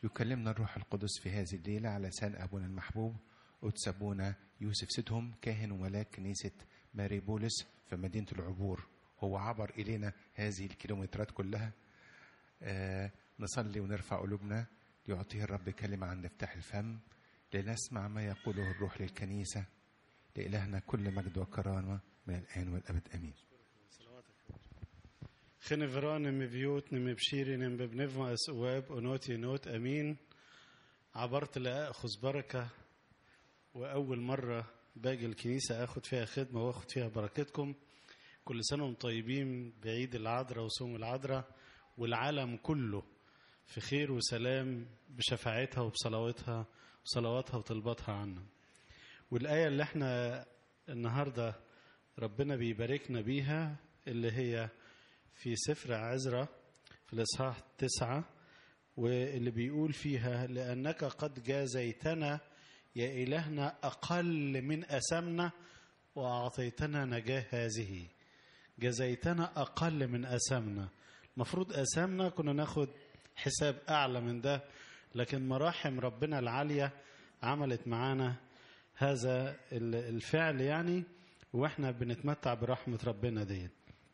يكلمنا الروح القدس في هذه الليلة على لسان أبونا المحبوب قدس أبونا يوسف سيدهم كاهن وملاك كنيسة ماري بولس في مدينة العبور هو عبر إلينا هذه الكيلومترات كلها آه نصلي ونرفع قلوبنا ليعطيه الرب كلمة عن مفتاح الفم لنسمع ما يقوله الروح للكنيسة لإلهنا كل مجد وكرامة من الآن والأبد آمين خنفران مبيوت مبشير ببنفما أسواب ونوتي نوت أمين عبرت لأخذ بركة وأول مرة باجي الكنيسة أخد فيها خدمة وأخد فيها بركتكم كل سنة وانتم طيبين بعيد العذراء وصوم العذراء والعالم كله في خير وسلام بشفاعتها وبصلواتها وصلواتها وطلباتها عنا والآية اللي احنا النهاردة ربنا بيباركنا بيها اللي هي في سفر عزرا في الإصحاح تسعة واللي بيقول فيها لأنك قد جازيتنا يا إلهنا أقل من أسمنا وأعطيتنا نجاه هذه جزيتنا أقل من أسمنا المفروض أسامنا كنا ناخد حساب أعلى من ده لكن مراحم ربنا العالية عملت معانا هذا الفعل يعني واحنا بنتمتع برحمة ربنا دي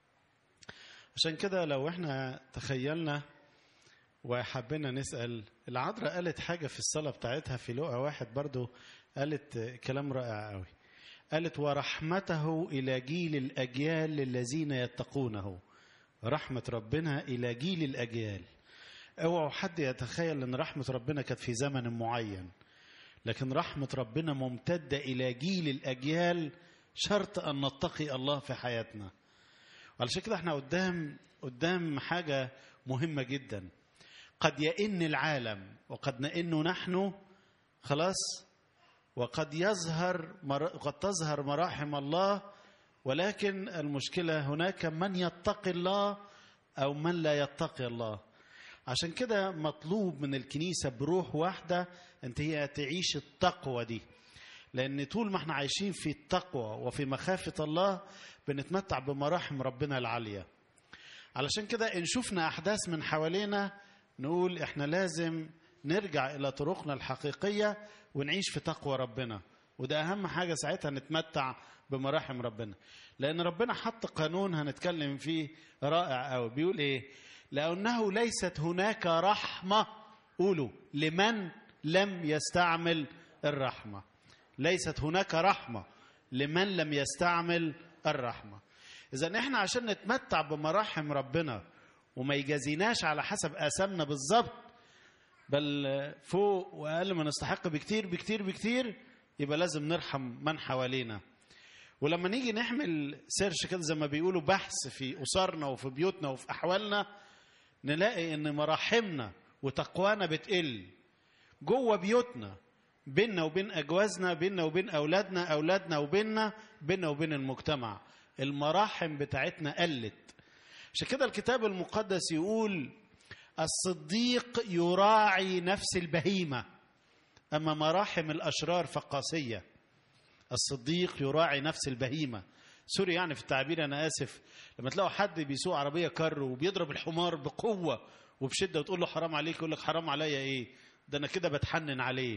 عشان كده لو احنا تخيلنا وحبينا نسأل العذراء قالت حاجة في الصلاة بتاعتها في لقا واحد برضو قالت كلام رائع قوي قالت ورحمته إلى جيل الأجيال الذين يتقونه رحمة ربنا إلى جيل الأجيال اوعوا حد يتخيل ان رحمة ربنا كانت في زمن معين لكن رحمة ربنا ممتدة إلى جيل الأجيال شرط أن نتقي الله في حياتنا علشان كده احنا قدام قدام حاجة مهمة جدا قد يئن العالم وقد نئن نحن خلاص وقد يظهر قد تظهر مراحم الله ولكن المشكلة هناك من يتقي الله أو من لا يتقي الله عشان كده مطلوب من الكنيسة بروح واحدة أنت هي تعيش التقوى دي لأن طول ما احنا عايشين في التقوى وفي مخافة الله بنتمتع بمراحم ربنا العالية علشان كده إن شفنا أحداث من حوالينا نقول احنا لازم نرجع إلى طرقنا الحقيقية ونعيش في تقوى ربنا وده أهم حاجة ساعتها نتمتع بمراحم ربنا لأن ربنا حط قانون هنتكلم فيه رائع أوي بيقول إيه لأنه ليست هناك رحمة قولوا لمن لم يستعمل الرحمة ليست هناك رحمة لمن لم يستعمل الرحمة إذا إحنا عشان نتمتع بمراحم ربنا وما يجازيناش على حسب آثامنا بالظبط بل فوق وأقل ما نستحق بكتير بكتير بكتير يبقى لازم نرحم من حوالينا ولما نيجي نحمل سيرش كده زي ما بيقولوا بحث في أسرنا وفي بيوتنا وفي أحوالنا نلاقي إن مراحمنا وتقوانا بتقل جوه بيوتنا بيننا وبين أجوازنا بيننا وبين أولادنا أولادنا وبيننا بيننا وبين المجتمع المراحم بتاعتنا قلت عشان كده الكتاب المقدس يقول الصديق يراعي نفس البهيمة أما مراحم الأشرار فقاسية الصديق يراعي نفس البهيمة سوري يعني في التعبير أنا آسف لما تلاقوا حد بيسوق عربية كر وبيضرب الحمار بقوة وبشدة وتقول له حرام عليك يقول لك حرام عليا إيه ده أنا كده بتحنن عليه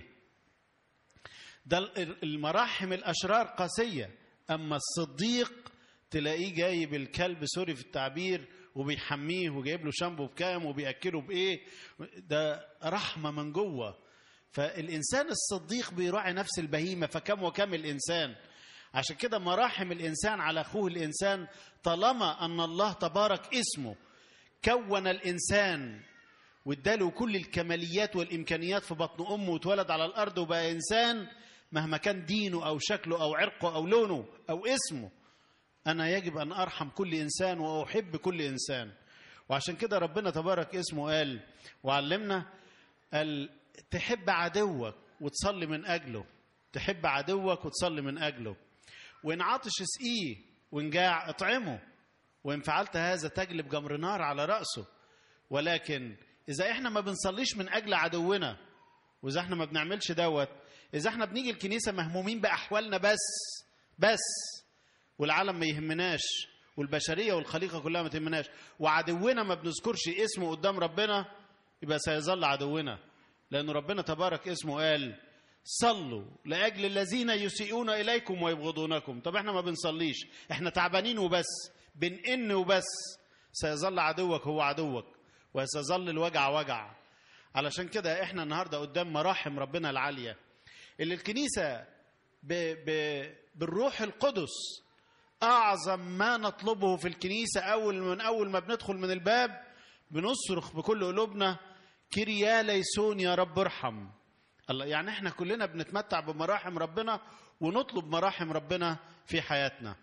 ده المراحم الأشرار قاسية أما الصديق تلاقيه جايب الكلب سوري في التعبير وبيحميه وجايب له شامبو بكام وبيأكله بإيه ده رحمة من جوه فالإنسان الصديق بيراعي نفس البهيمة فكم وكم الإنسان عشان كده مراحم الإنسان على أخوه الإنسان طالما أن الله تبارك اسمه كون الإنسان واداله كل الكماليات والإمكانيات في بطن أمه واتولد على الأرض وبقى إنسان مهما كان دينه أو شكله أو عرقه أو لونه أو اسمه أنا يجب أن أرحم كل إنسان وأحب كل إنسان وعشان كده ربنا تبارك اسمه قال وعلمنا قال تحب عدوك وتصلي من أجله تحب عدوك وتصلي من أجله وإن عطش اسقيه وإن جاع اطعمه وإن فعلت هذا تجلب جمر نار على رأسه ولكن إذا إحنا ما بنصليش من أجل عدونا وإذا إحنا ما بنعملش دوت إذا إحنا بنيجي الكنيسة مهمومين بأحوالنا بس بس والعالم ما يهمناش والبشرية والخليقة كلها ما تهمناش وعدونا ما بنذكرش اسمه قدام ربنا يبقى سيظل عدونا لأن ربنا تبارك اسمه قال صلوا لأجل الذين يسيئون إليكم ويبغضونكم طب احنا ما بنصليش احنا تعبانين وبس بنئن وبس سيظل عدوك هو عدوك وسيظل الوجع وجع علشان كده احنا النهارده قدام مراحم ربنا العاليه اللي الكنيسه ب ب بالروح القدس اعظم ما نطلبه في الكنيسه اول من اول ما بندخل من الباب بنصرخ بكل قلوبنا كريا ليسون يا رب ارحم الله يعني احنا كلنا بنتمتع بمراحم ربنا ونطلب مراحم ربنا في حياتنا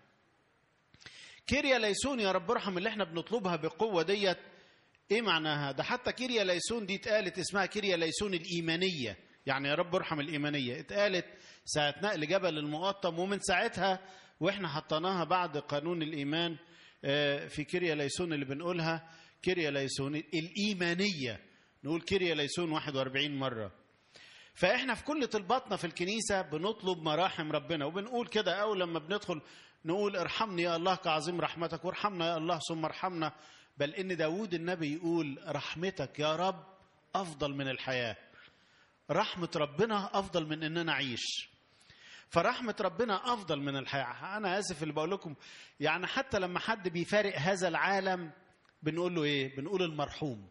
كيريا ليسون يا رب ارحم اللي احنا بنطلبها بقوه ديت ايه معناها ده حتى كيريا ليسون دي اتقالت اسمها كيريا ليسون الايمانيه يعني يا رب ارحم الايمانيه اتقالت ساعه نقل جبل المقطم ومن ساعتها واحنا حطيناها بعد قانون الايمان في كيريا ليسون اللي بنقولها كيريا ليسون الايمانيه نقول كيريا ليسون 41 مره فاحنا في كل طلباتنا في الكنيسه بنطلب مراحم ربنا وبنقول كده اول لما بندخل نقول ارحمني يا الله كعظيم رحمتك وارحمنا يا الله ثم ارحمنا بل ان داود النبي يقول رحمتك يا رب افضل من الحياه رحمه ربنا افضل من ان انا اعيش فرحمه ربنا افضل من الحياه انا اسف اللي بقول لكم يعني حتى لما حد بيفارق هذا العالم بنقول له ايه بنقول المرحوم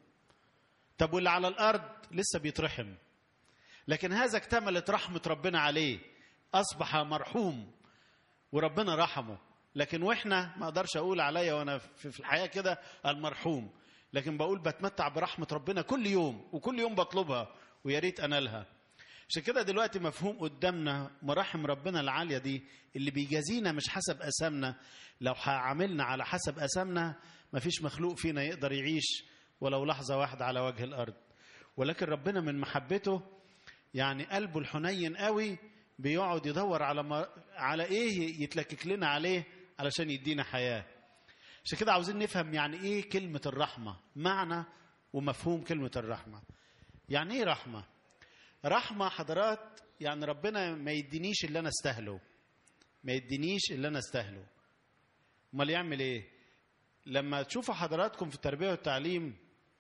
طب واللي على الارض لسه بيترحم لكن هذا اكتملت رحمه ربنا عليه اصبح مرحوم وربنا رحمه لكن واحنا ما اقدرش اقول عليا وانا في الحياه كده المرحوم لكن بقول بتمتع برحمه ربنا كل يوم وكل يوم بطلبها ويا ريت انالها عشان كده دلوقتي مفهوم قدامنا مراحم ربنا العاليه دي اللي بيجازينا مش حسب اسامنا لو عاملنا على حسب اسامنا مفيش مخلوق فينا يقدر يعيش ولو لحظه واحده على وجه الارض ولكن ربنا من محبته يعني قلبه الحنين قوي بيقعد يدور على ما على ايه يتلكك لنا عليه علشان يدينا حياه عشان كده عاوزين نفهم يعني ايه كلمه الرحمه معنى ومفهوم كلمه الرحمه يعني ايه رحمه رحمه حضرات يعني ربنا ما يدينيش اللي انا استاهله ما يدينيش اللي انا استاهله امال يعمل ايه لما تشوفوا حضراتكم في التربيه والتعليم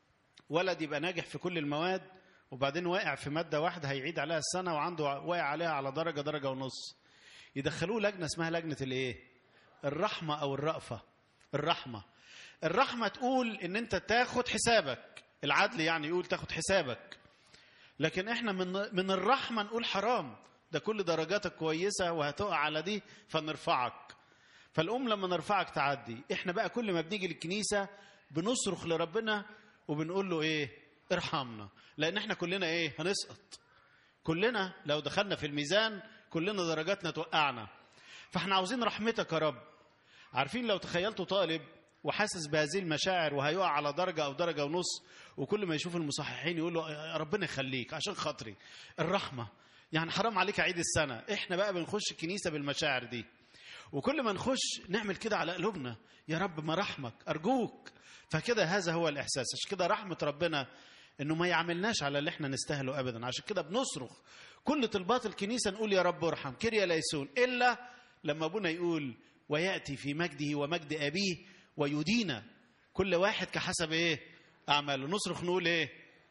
ولد يبقى ناجح في كل المواد وبعدين واقع في ماده واحده هيعيد عليها السنه وعنده واقع عليها على درجه درجه ونص يدخلوه لجنه اسمها لجنه الايه الرحمه او الرأفه الرحمه الرحمه تقول ان انت تاخد حسابك العدل يعني يقول تاخد حسابك لكن احنا من من الرحمه نقول حرام ده كل درجاتك كويسه وهتقع على دي فنرفعك فالام لما نرفعك تعدي احنا بقى كل ما بنيجي للكنيسه بنصرخ لربنا وبنقول له ايه ارحمنا لان احنا كلنا ايه هنسقط كلنا لو دخلنا في الميزان كلنا درجاتنا توقعنا فاحنا عاوزين رحمتك يا رب عارفين لو تخيلتوا طالب وحاسس بهذه المشاعر وهيقع على درجة أو درجة ونص وكل ما يشوف المصححين يقول له يا ربنا يخليك عشان خاطري الرحمة يعني حرام عليك عيد السنة احنا بقى بنخش الكنيسة بالمشاعر دي وكل ما نخش نعمل كده على قلوبنا يا رب ما رحمك أرجوك فكده هذا هو الإحساس عشان كده رحمة ربنا انه ما يعملناش على اللي احنا نستاهله ابدا عشان كده بنصرخ كل طلبات الكنيسه نقول يا رب ارحم كريا ليسون الا لما ابونا يقول وياتي في مجده ومجد ابيه ويدينا كل واحد كحسب ايه اعماله نصرخ نقول ايه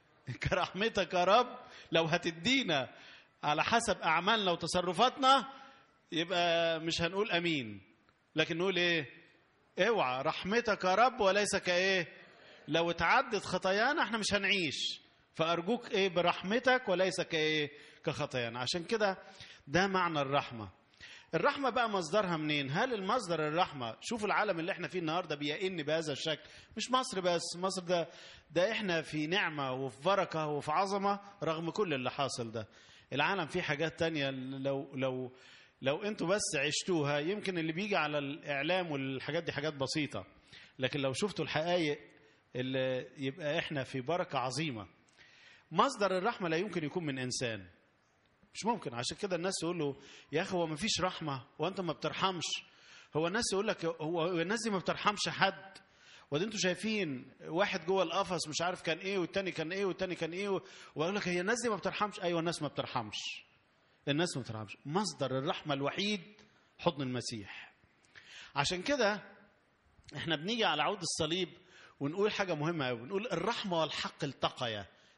كرحمتك يا رب لو هتدينا على حسب اعمالنا وتصرفاتنا يبقى مش هنقول امين لكن نقول ايه اوعى رحمتك يا رب وليس كايه لو اتعدت خطايانا احنا مش هنعيش فارجوك ايه برحمتك وليس كايه كخطايانا عشان كده ده معنى الرحمه الرحمه بقى مصدرها منين هل المصدر الرحمه شوفوا العالم اللي احنا فيه النهارده بيئن بهذا الشكل مش مصر بس مصر ده ده احنا في نعمه وفي بركه وفي عظمه رغم كل اللي حاصل ده العالم فيه حاجات تانية لو لو لو انتوا بس عشتوها يمكن اللي بيجي على الاعلام والحاجات دي حاجات بسيطه لكن لو شفتوا الحقائق اللي يبقى احنا في بركه عظيمه مصدر الرحمه لا يمكن يكون من انسان مش ممكن عشان كده الناس يقول له يا اخي هو ما فيش رحمه وانت ما بترحمش هو الناس يقول لك هو الناس دي ما بترحمش حد وده انتوا شايفين واحد جوه القفص مش عارف كان ايه والتاني كان ايه والتاني كان ايه ويقول لك هي الناس دي ما بترحمش ايوه الناس ما بترحمش الناس ما بترحمش مصدر الرحمه الوحيد حضن المسيح عشان كده احنا بنيجي على عود الصليب ونقول حاجه مهمه قوي بنقول الرحمه والحق التقيا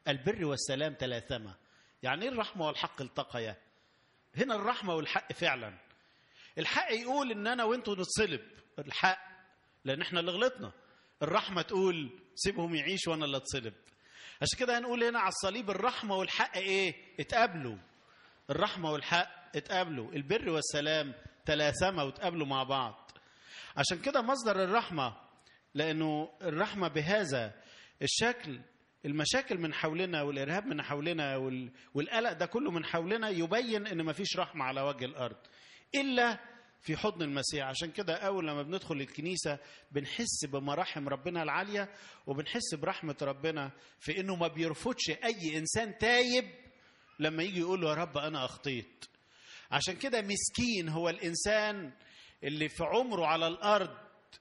البر والسلام تلاثما يعني ايه الرحمه والحق التقيا هنا الرحمه والحق فعلا الحق يقول ان انا وانتوا نتصلب الحق لان احنا اللي غلطنا الرحمه تقول سيبهم يعيش وانا اللي اتصلب عشان كده هنقول هنا على الصليب الرحمه والحق ايه اتقابلوا الرحمه والحق اتقابلوا البر والسلام تلاثما وتقابلوا مع بعض عشان كده مصدر الرحمه لانه الرحمه بهذا الشكل المشاكل من حولنا والارهاب من حولنا وال- والقلق ده كله من حولنا يبين ان مفيش رحمه على وجه الارض الا في حضن المسيح عشان كده اول لما بندخل الكنيسه بنحس بمراحم ربنا العاليه وبنحس برحمه ربنا في انه ما بيرفضش اي انسان تايب لما يجي يقول له يا رب انا اخطيت عشان كده مسكين هو الانسان اللي في عمره على الارض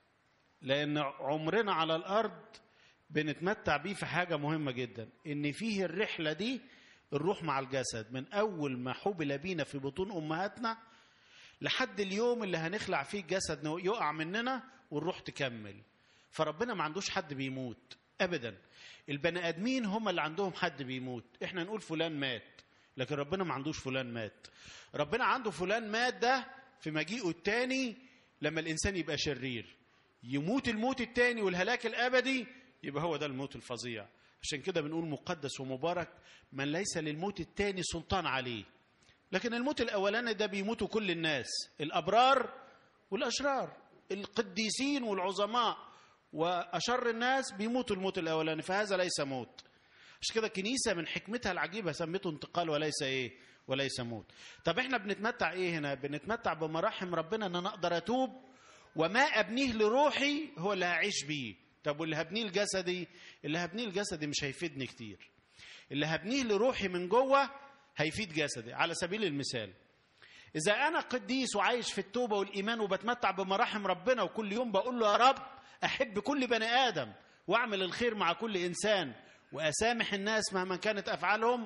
لان عمرنا على الارض بنتمتع بيه في حاجه مهمه جدا ان فيه الرحله دي الروح مع الجسد من اول ما حبل بينا في بطون امهاتنا لحد اليوم اللي هنخلع فيه الجسد إنه يقع مننا والروح تكمل فربنا ما عندوش حد بيموت ابدا البني ادمين هم اللي عندهم حد بيموت احنا نقول فلان مات لكن ربنا ما عندوش فلان مات ربنا عنده فلان مات ده في مجيئه التاني لما الانسان يبقى شرير يموت الموت التاني والهلاك الابدي يبقى هو ده الموت الفظيع عشان كده بنقول مقدس ومبارك من ليس للموت التاني سلطان عليه لكن الموت الاولاني ده بيموتوا كل الناس الابرار والاشرار القديسين والعظماء واشر الناس بيموتوا الموت الاولاني فهذا ليس موت عشان كده الكنيسه من حكمتها العجيبه سمته انتقال وليس ايه وليس موت طب احنا بنتمتع ايه هنا بنتمتع بمراحم ربنا ان انا اقدر اتوب وما ابنيه لروحي هو اللي هعيش بيه طب واللي هبنيه لجسدي اللي هبنيه لجسدي مش هيفيدني كتير اللي هبنيه لروحي من جوه هيفيد جسدي على سبيل المثال إذا أنا قديس وعايش في التوبة والإيمان وبتمتع بمراحم ربنا وكل يوم بقول له يا رب أحب كل بني آدم وأعمل الخير مع كل إنسان وأسامح الناس مهما كانت أفعالهم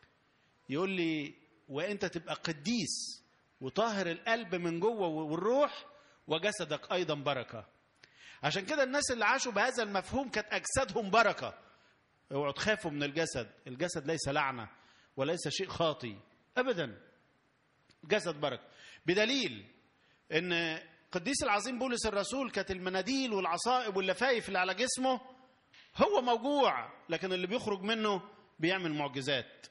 يقول لي وأنت تبقى قديس وطاهر القلب من جوه والروح وجسدك أيضا بركة عشان كده الناس اللي عاشوا بهذا المفهوم كانت أجسادهم بركة اوعوا تخافوا من الجسد الجسد ليس لعنة وليس شيء خاطي أبدا جسد بركة بدليل ان قديس العظيم بولس الرسول كانت المناديل والعصائب واللفايف اللي على جسمه هو موجوع لكن اللي بيخرج منه بيعمل معجزات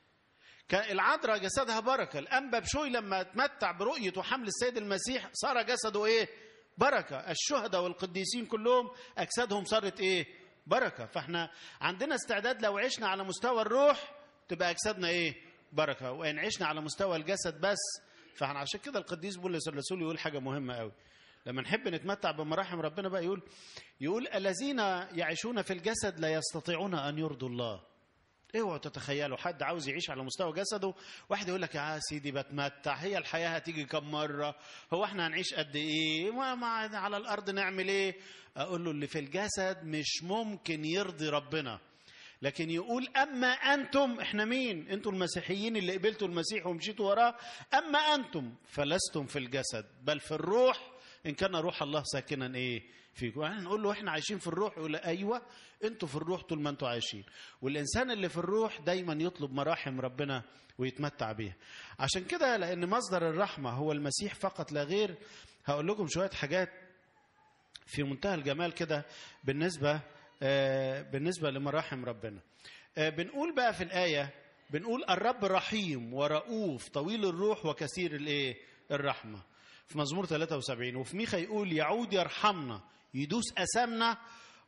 كان العذراء جسدها بركة الأنبا بشوي لما تمتع برؤية وحمل السيد المسيح صار جسده إيه بركة الشهداء والقديسين كلهم أجسادهم صارت إيه بركة فإحنا عندنا استعداد لو عشنا على مستوى الروح تبقى أجسادنا إيه بركة وإن عشنا على مستوى الجسد بس فاحنا عشان كده القديس بولس الرسول يقول حاجة مهمة قوي لما نحب نتمتع بمراحم ربنا بقى يقول يقول الذين يعيشون في الجسد لا يستطيعون أن يرضوا الله اوعوا تتخيلوا حد عاوز يعيش على مستوى جسده واحد يقول لك يا سيدي بتمتع هي الحياه هتيجي كم مره هو احنا هنعيش قد ايه ما, ما على الارض نعمل ايه اقول له اللي في الجسد مش ممكن يرضي ربنا لكن يقول اما انتم احنا مين انتم المسيحيين اللي قبلتوا المسيح ومشيتوا وراه اما انتم فلستم في الجسد بل في الروح ان كان روح الله ساكنا ايه فيكم يعني نقول له احنا عايشين في الروح يقول ايوه انتوا في الروح طول ما انتوا عايشين والانسان اللي في الروح دايما يطلب مراحم ربنا ويتمتع بيها عشان كده لان مصدر الرحمه هو المسيح فقط لا غير هقول لكم شويه حاجات في منتهى الجمال كده بالنسبه آه بالنسبه لمراحم ربنا آه بنقول بقى في الايه بنقول الرب رحيم ورؤوف طويل الروح وكثير الايه الرحمه في مزمور 73 وفي ميخا يقول يعود يرحمنا يدوس أسامنا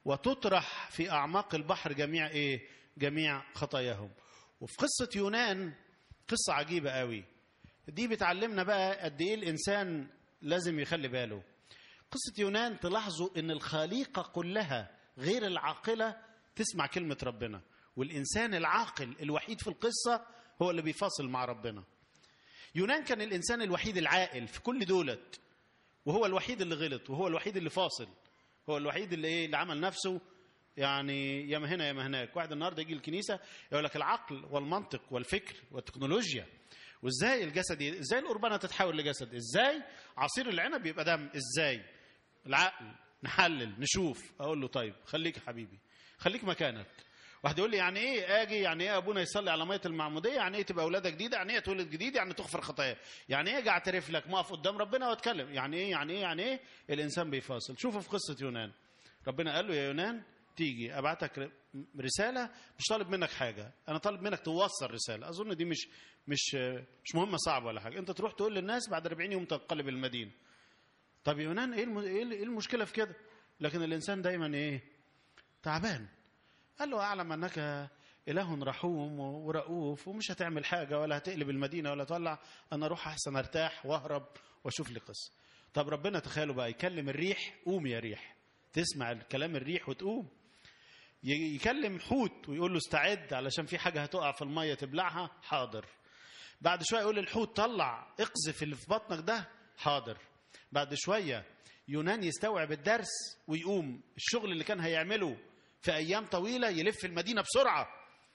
وتطرح في أعماق البحر جميع إيه؟ جميع خطاياهم وفي قصة يونان قصة عجيبة قوي دي بتعلمنا بقى قد إيه الإنسان لازم يخلي باله قصة يونان تلاحظوا إن الخليقة كلها غير العاقلة تسمع كلمة ربنا والإنسان العاقل الوحيد في القصة هو اللي بيفاصل مع ربنا يونان كان الانسان الوحيد العاقل في كل دولت وهو الوحيد اللي غلط وهو الوحيد اللي فاصل هو الوحيد اللي ايه اللي عمل نفسه يعني يا ما هنا يا ما هناك واحد النهارده يجي الكنيسه يقول لك العقل والمنطق والفكر والتكنولوجيا وازاي الجسد ازاي القربانه تتحول لجسد ازاي عصير العنب يبقى دم ازاي العقل نحلل نشوف اقول له طيب خليك يا حبيبي خليك مكانك واحد يقول لي يعني ايه اجي يعني ايه ابونا يصلي على ميه المعموديه يعني ايه تبقى اولاده جديده يعني ايه تولد جديد يعني تغفر خطايا يعني ايه اجي اعترف لك ما اقف قدام ربنا واتكلم يعني ايه يعني ايه يعني ايه الانسان بيفاصل شوفوا في قصه يونان ربنا قال له يا يونان تيجي ابعتك رساله مش طالب منك حاجه انا طالب منك توصل رساله اظن دي مش مش مش مهمه صعبه ولا حاجه انت تروح تقول للناس بعد 40 يوم تنقلب المدينه طب يونان ايه الم- ايه إيه المشكله في كده لكن الانسان دايما ايه تعبان قال له اعلم انك اله رحوم ورؤوف ومش هتعمل حاجه ولا هتقلب المدينه ولا تولع انا اروح احسن ارتاح واهرب واشوف لي قصه طب ربنا تخيلوا بقى يكلم الريح قوم يا ريح تسمع الكلام الريح وتقوم ي- يكلم حوت ويقول له استعد علشان في حاجه هتقع في الميه تبلعها حاضر بعد شويه يقول للحوت طلع اقذف اللي في بطنك ده حاضر بعد شويه يونان يستوعب الدرس ويقوم الشغل اللي كان هيعمله في ايام طويله يلف المدينه بسرعه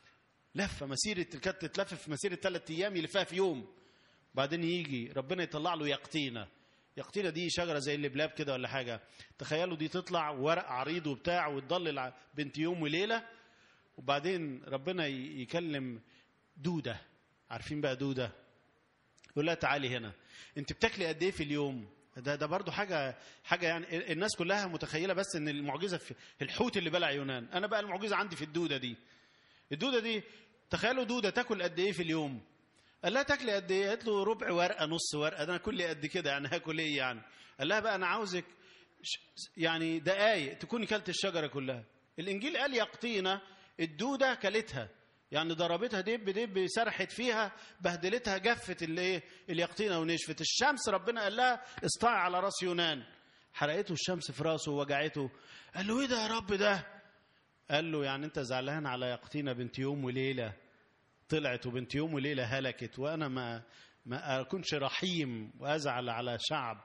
لفه مسيره كانت تتلف في مسيره ثلاث ايام يلفها في يوم بعدين يجي ربنا يطلع له يقطينه يقطينه دي شجره زي اللبلاب كده ولا حاجه تخيلوا دي تطلع ورق عريض وبتاع وتضلل ع- بنت يوم وليله وبعدين ربنا ي- يكلم دوده عارفين بقى دوده يقول لها تعالي هنا انت بتاكلي قد ايه في اليوم ده ده برضه حاجه حاجه يعني الناس كلها متخيله بس ان المعجزه في الحوت اللي بلع يونان انا بقى المعجزه عندي في الدوده دي الدوده دي تخيلوا دوده تاكل قد ايه في اليوم قال لها تاكلي قد ايه قالت له ربع ورقه نص ورقه ده انا كل قد كده يعني هاكل ايه يعني قال لها بقى انا عاوزك ش- يعني دقايق تكوني كلت الشجره كلها الانجيل قال يقطينا الدوده كلتها يعني ضربتها دب دب سرحت فيها بهدلتها جفت الايه اليقطينه ونشفت الشمس ربنا قال لها اسطعي على راس يونان حرقته الشمس في راسه ووجعته قال له ايه ده يا رب ده قال له يعني انت زعلان على يقطينه بنت يوم وليله طلعت وبنت يوم وليله هلكت وانا ما ما اكونش رحيم وازعل على شعب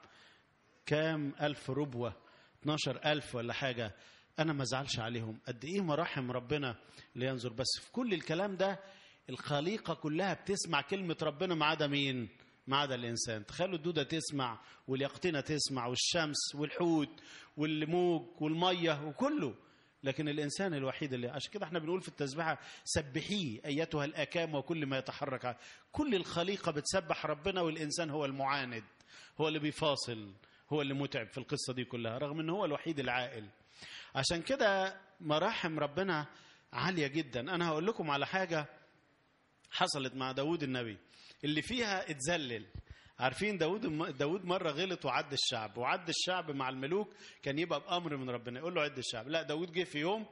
كام ألف ربوة 12 ألف ولا حاجة أنا ما زعلش عليهم قد إيه مراحم ربنا لينظر بس في كل الكلام ده الخليقة كلها بتسمع كلمة ربنا ما عدا مين ما عدا الإنسان تخيلوا الدودة تسمع واليقطينة تسمع والشمس والحوت والموج والمية وكله لكن الإنسان الوحيد اللي عشان كده احنا بنقول في التسبيحة سبحيه أيتها الآكام وكل ما يتحرك كل الخليقة بتسبح ربنا والإنسان هو المعاند هو اللي بيفاصل هو اللي متعب في القصة دي كلها رغم ان هو الوحيد العاقل عشان كده مراحم ربنا عالية جدا انا هقول لكم على حاجة حصلت مع داود النبي اللي فيها اتذلل عارفين داود داود مرة غلط وعد الشعب وعد الشعب مع الملوك كان يبقى بأمر من ربنا يقول له عد الشعب لا داود جه في يوم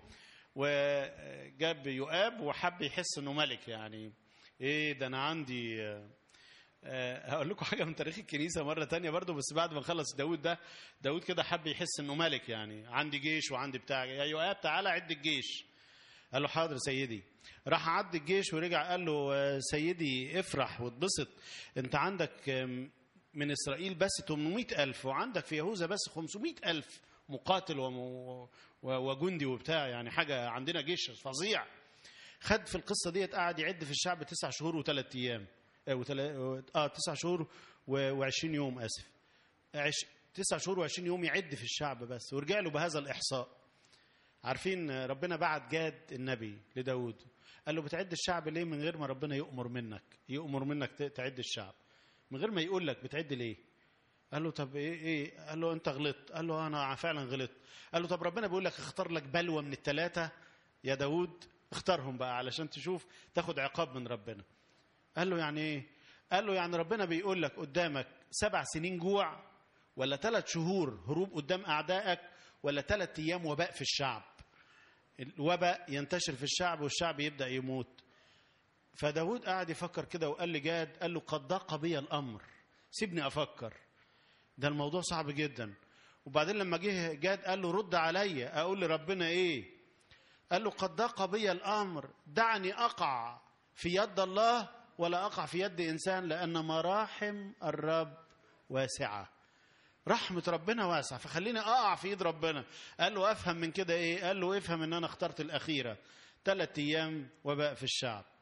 وجاب يؤاب وحب يحس انه ملك يعني ايه ده انا عندي آه، آه، هقول لكم حاجه من تاريخ الكنيسه مره تانية برضو بس بعد ما خلص داود ده داود كده حب يحس انه ملك يعني عندي جيش وعندي بتاع يا يؤاب تعالى عد الجيش قال له حاضر سيدي راح عد الجيش ورجع قال له آه، سيدي افرح واتبسط انت عندك آم، من اسرائيل بس 800 الف وعندك في يهوذا بس 500 الف مقاتل وم- و- وجندي وبتاع يعني حاجه عندنا جيش فظيع خد في القصه ديت قعد يعد في الشعب تسع شهور وثلاث ايام آه, وتلا... اه تسع شهور و20 يوم اسف عش... تسع شهور و20 يوم يعد في الشعب بس ورجع له بهذا الاحصاء عارفين آه، ربنا بعت جاد النبي لداود قال له بتعد الشعب ليه من غير ما ربنا يؤمر منك يؤمر منك ت- تعد الشعب من غير ما يقول لك بتعد ليه قال له طب ايه ايه قال له انت غلطت قال له انا فعلا غلطت قال له طب ربنا بيقول لك اختار لك بلوه من الثلاثه يا داود اختارهم بقى علشان تشوف تاخد عقاب من ربنا قال له يعني ايه قال له يعني ربنا بيقول لك قدامك سبع سنين جوع ولا ثلاث شهور هروب قدام اعدائك ولا ثلاث ايام وباء في الشعب الوباء ينتشر في الشعب والشعب يبدا يموت فداود قعد يفكر كده وقال لجاد قال له قد ضاق بي الامر سيبني افكر ده الموضوع صعب جدا وبعدين لما جه جاد قال له رد عليا اقول لربنا ايه قال له قد ضاق بي الامر دعني اقع في يد الله ولا اقع في يد انسان لان مراحم الرب واسعه رحمة ربنا واسعة فخليني أقع في إيد ربنا قال له أفهم من كده إيه قال له افهم إن أنا اخترت الأخيرة ثلاث أيام وباء في الشعب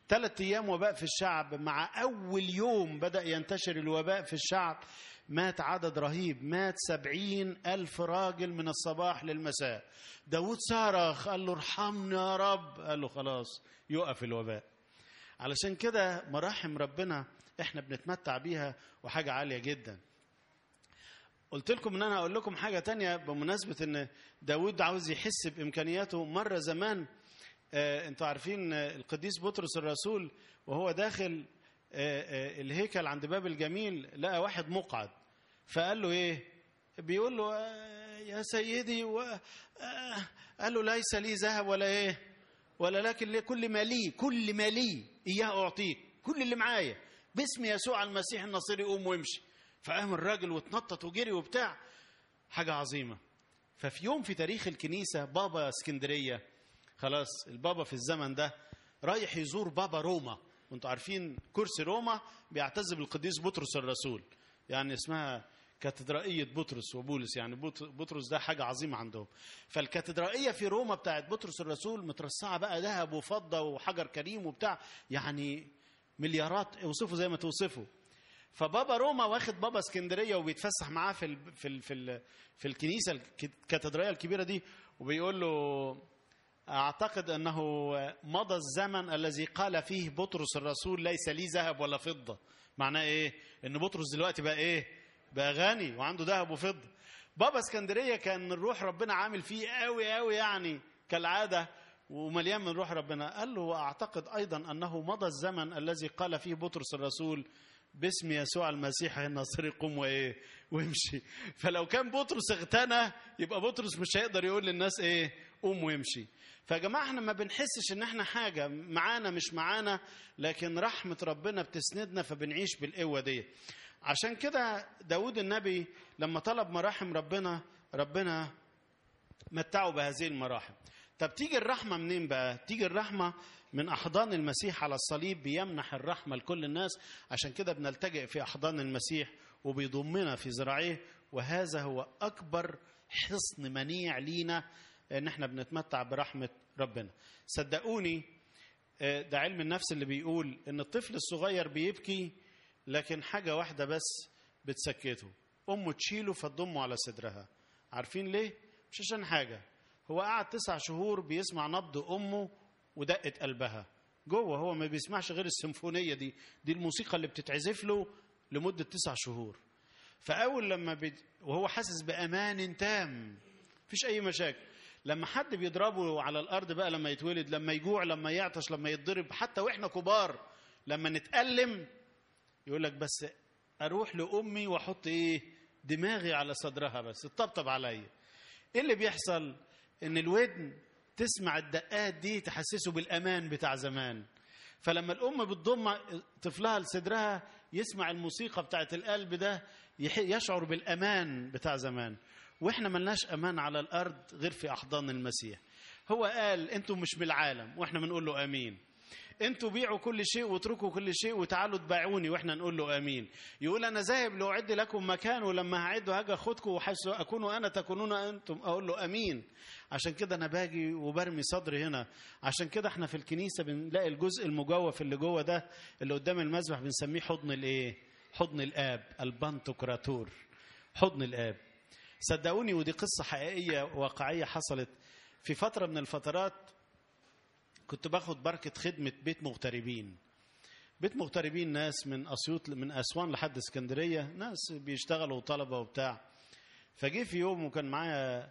ثلاث أيام وباء في الشعب مع أول يوم بدأ ينتشر الوباء في الشعب مات عدد رهيب مات سبعين ألف راجل من الصباح للمساء داود صرخ قال له ارحمنا يا رب قال له خلاص يقف الوباء علشان كده مراحم ربنا احنا بنتمتع بيها وحاجة عالية جدا قلت لكم ان انا اقول لكم حاجة تانية بمناسبة ان داود عاوز يحس بامكانياته مرة زمان آه انتوا عارفين آه القديس بطرس الرسول وهو داخل آه آه الهيكل عند باب الجميل لقى واحد مقعد فقال له ايه بيقول له آه يا سيدي و... آه قال له ليس لي ذهب ولا ايه ولا لكن لي كل ما لي كل ما لي اياه اعطيك كل اللي معايا باسم يسوع المسيح الناصري قوم وامشي فقام الراجل واتنطط وجري وبتاع حاجه عظيمه ففي يوم في تاريخ الكنيسه بابا اسكندريه خلاص البابا في الزمن ده رايح يزور بابا روما وانتوا عارفين كرسي روما بيعتز بالقديس بطرس الرسول يعني اسمها كاتدرائية بطرس وبولس يعني بطرس ده حاجة عظيمة عندهم فالكاتدرائية في روما بتاعت بطرس الرسول مترصعة بقى ذهب وفضة وحجر كريم وبتاع يعني مليارات اوصفوا زي ما توصفوا فبابا روما واخد بابا اسكندريه وبيتفسح معاه في ال في ال في, ال في الكنيسه الكاتدرائيه الكبيره دي وبيقول له اعتقد انه مضى الزمن الذي قال فيه بطرس الرسول ليس لي ذهب ولا فضه معناه ايه ان بطرس دلوقتي بقى ايه بقى غني وعنده ذهب وفضه بابا اسكندريه كان الروح ربنا عامل فيه قوي قوي يعني كالعاده ومليان من روح ربنا قال له واعتقد ايضا انه مضى الزمن الذي قال فيه بطرس الرسول باسم يسوع المسيح الناصري قم وايه وامشي فلو كان بطرس اغتنى يبقى بطرس مش هيقدر يقول للناس ايه قوم وامشي فيا جماعه احنا ما بنحسش ان احنا حاجه معانا مش معانا لكن رحمه ربنا بتسندنا فبنعيش بالقوه دي عشان كده داود النبي لما طلب مراحم ربنا ربنا متعه بهذه المراحم طب تيجي الرحمه منين بقى تيجي الرحمه من احضان المسيح على الصليب بيمنح الرحمه لكل الناس عشان كده بنلتجئ في احضان المسيح وبيضمنا في ذراعيه وهذا هو اكبر حصن منيع لينا ان احنا بنتمتع برحمه ربنا صدقوني ده علم النفس اللي بيقول ان الطفل الصغير بيبكي لكن حاجه واحده بس بتسكته امه تشيله فتضمه على صدرها عارفين ليه مش عشان حاجه هو قعد تسع شهور بيسمع نبض امه ودقه قلبها جوه هو ما بيسمعش غير السيمفونيه دي دي الموسيقى اللي بتتعزف له لمده تسع شهور فاول لما بي... وهو حاسس بامان تام مفيش اي مشاكل لما حد بيضربه على الارض بقى لما يتولد لما يجوع لما يعطش لما يتضرب حتى واحنا كبار لما نتألم يقول لك بس اروح لامي واحط ايه دماغي على صدرها بس تطبطب عليا ايه اللي بيحصل ان الودن تسمع الدقات دي تحسسه بالامان بتاع زمان فلما الام بتضم طفلها لصدرها يسمع الموسيقى بتاعت القلب ده يشعر بالامان بتاع زمان واحنا ملناش امان على الارض غير في احضان المسيح هو قال انتم مش من العالم واحنا بنقول له امين انتوا بيعوا كل شيء واتركوا كل شيء وتعالوا تبايعوني واحنا نقول له امين يقول انا ذاهب لاعد لكم مكان ولما هعد هاجي اخدكم وحيث اكون انا تكونون انتم اقول له امين عشان كده انا باجي وبرمي صدري هنا عشان كده احنا في الكنيسه بنلاقي الجزء المجوف اللي جوه ده اللي قدام المذبح بنسميه حضن الايه حضن الاب البنتوكراتور حضن الاب صدقوني ودي قصه حقيقيه واقعيه حصلت في فتره من الفترات كنت باخد بركة خدمة بيت مغتربين بيت مغتربين ناس من أسيوط من أسوان لحد اسكندرية ناس بيشتغلوا طلبة وبتاع فجه في يوم وكان معايا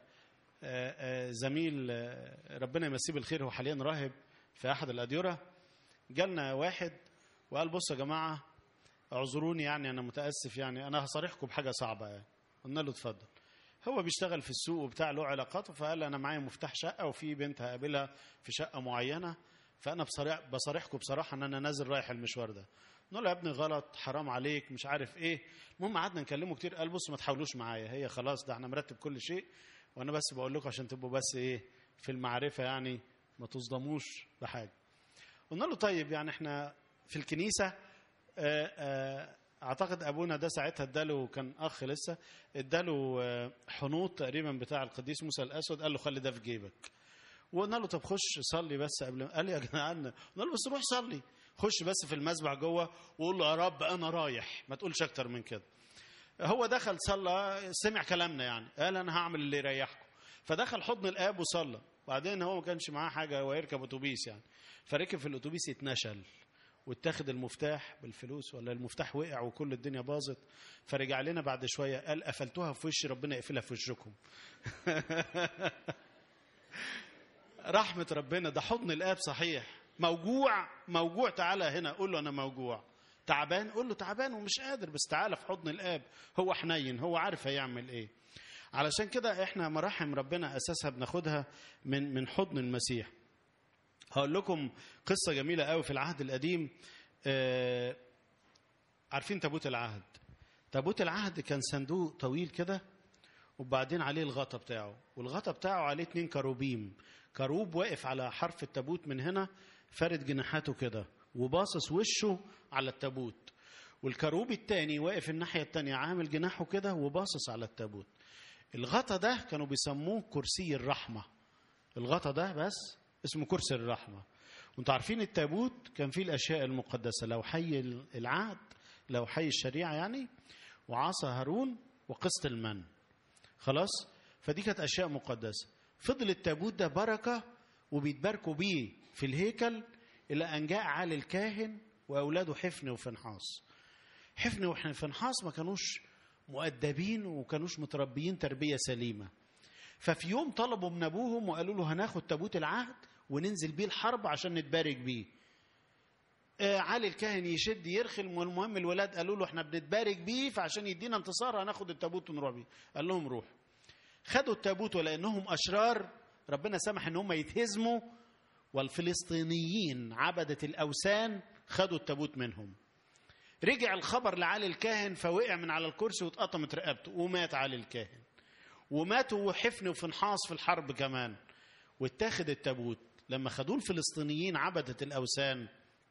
زميل ربنا يمسيه بالخير هو حاليا راهب في أحد الأديرة جالنا واحد وقال بصوا يا جماعة اعذروني يعني أنا متأسف يعني أنا هصارحكم بحاجة صعبة يعني قلنا له اتفضل هو بيشتغل في السوق وبتاع له علاقاته فقال انا معايا مفتاح شقه وفي بنت هقابلها في شقه معينه فانا بصريح بصارحكم بصراحه ان انا نازل رايح المشوار ده نقول له يا ابني غلط حرام عليك مش عارف ايه المهم قعدنا نكلمه كتير قال بص ما تحاولوش معايا هي خلاص ده احنا مرتب كل شيء وانا بس بقول لكم عشان تبقوا بس ايه في المعرفه يعني ما تصدموش بحاجه قلنا له طيب يعني احنا في الكنيسه آآ آآ اعتقد ابونا ده ساعتها اداله كان اخ لسه اداله حنوط تقريبا بتاع القديس موسى الاسود قال له خلي ده في جيبك وقلنا له طب خش صلي بس قبل قال لي يا جدعان قلنا له بس روح صلي خش بس في المسبح جوه وقول له يا رب انا رايح ما تقولش اكتر من كده هو دخل صلى سمع كلامنا يعني قال انا هعمل اللي يريحكم فدخل حضن الاب وصلى بعدين هو ما كانش معاه حاجه هو يركب اتوبيس يعني فركب في الاتوبيس اتنشل واتاخد المفتاح بالفلوس ولا المفتاح وقع وكل الدنيا باظت فرجع لنا بعد شويه قال قفلتوها في وشي ربنا يقفلها في وشكم رحمه ربنا ده حضن الاب صحيح موجوع موجوع تعالى هنا قول له انا موجوع تعبان قول له تعبان ومش قادر بس تعالى في حضن الاب هو حنين هو عارف هيعمل ايه علشان كده احنا مراحم ربنا اساسها بناخدها من من حضن المسيح هقول لكم قصه جميله قوي في العهد القديم آه عارفين تابوت العهد تابوت العهد كان صندوق طويل كده وبعدين عليه الغطا بتاعه والغطا بتاعه عليه اتنين كروبيم كروب واقف على حرف التابوت من هنا فارد جناحاته كده وباصص وشه على التابوت والكروب التاني واقف الناحية التانية عامل جناحه كده وباصص على التابوت الغطا ده كانوا بيسموه كرسي الرحمة الغطا ده بس اسمه كرسي الرحمة وانتوا عارفين التابوت كان فيه الأشياء المقدسة لو حي العهد لو حي الشريعة يعني وعصا هارون وقسط المن خلاص فدي كانت أشياء مقدسة فضل التابوت ده بركة وبيتباركوا بيه في الهيكل إلى أن جاء علي الكاهن وأولاده حفن وفنحاس حفن وفنحاس ما كانوش مؤدبين وكانوش متربيين تربية سليمة ففي يوم طلبوا من أبوهم وقالوا له هناخد تابوت العهد وننزل بيه الحرب عشان نتبارك بيه آه علي الكاهن يشد يرخل والمهم الولاد قالوا له احنا بنتبارك بيه فعشان يدينا انتصار هناخد التابوت ونروح بيه قال لهم روح خدوا التابوت ولانهم اشرار ربنا سمح ان هم يتهزموا والفلسطينيين عبدة الأوثان خدوا التابوت منهم رجع الخبر لعلي الكاهن فوقع من على الكرسي واتقطمت رقبته ومات علي الكاهن وماتوا وحفن وفنحاس في الحرب كمان واتاخد التابوت لما خدوه الفلسطينيين عبدة الأوثان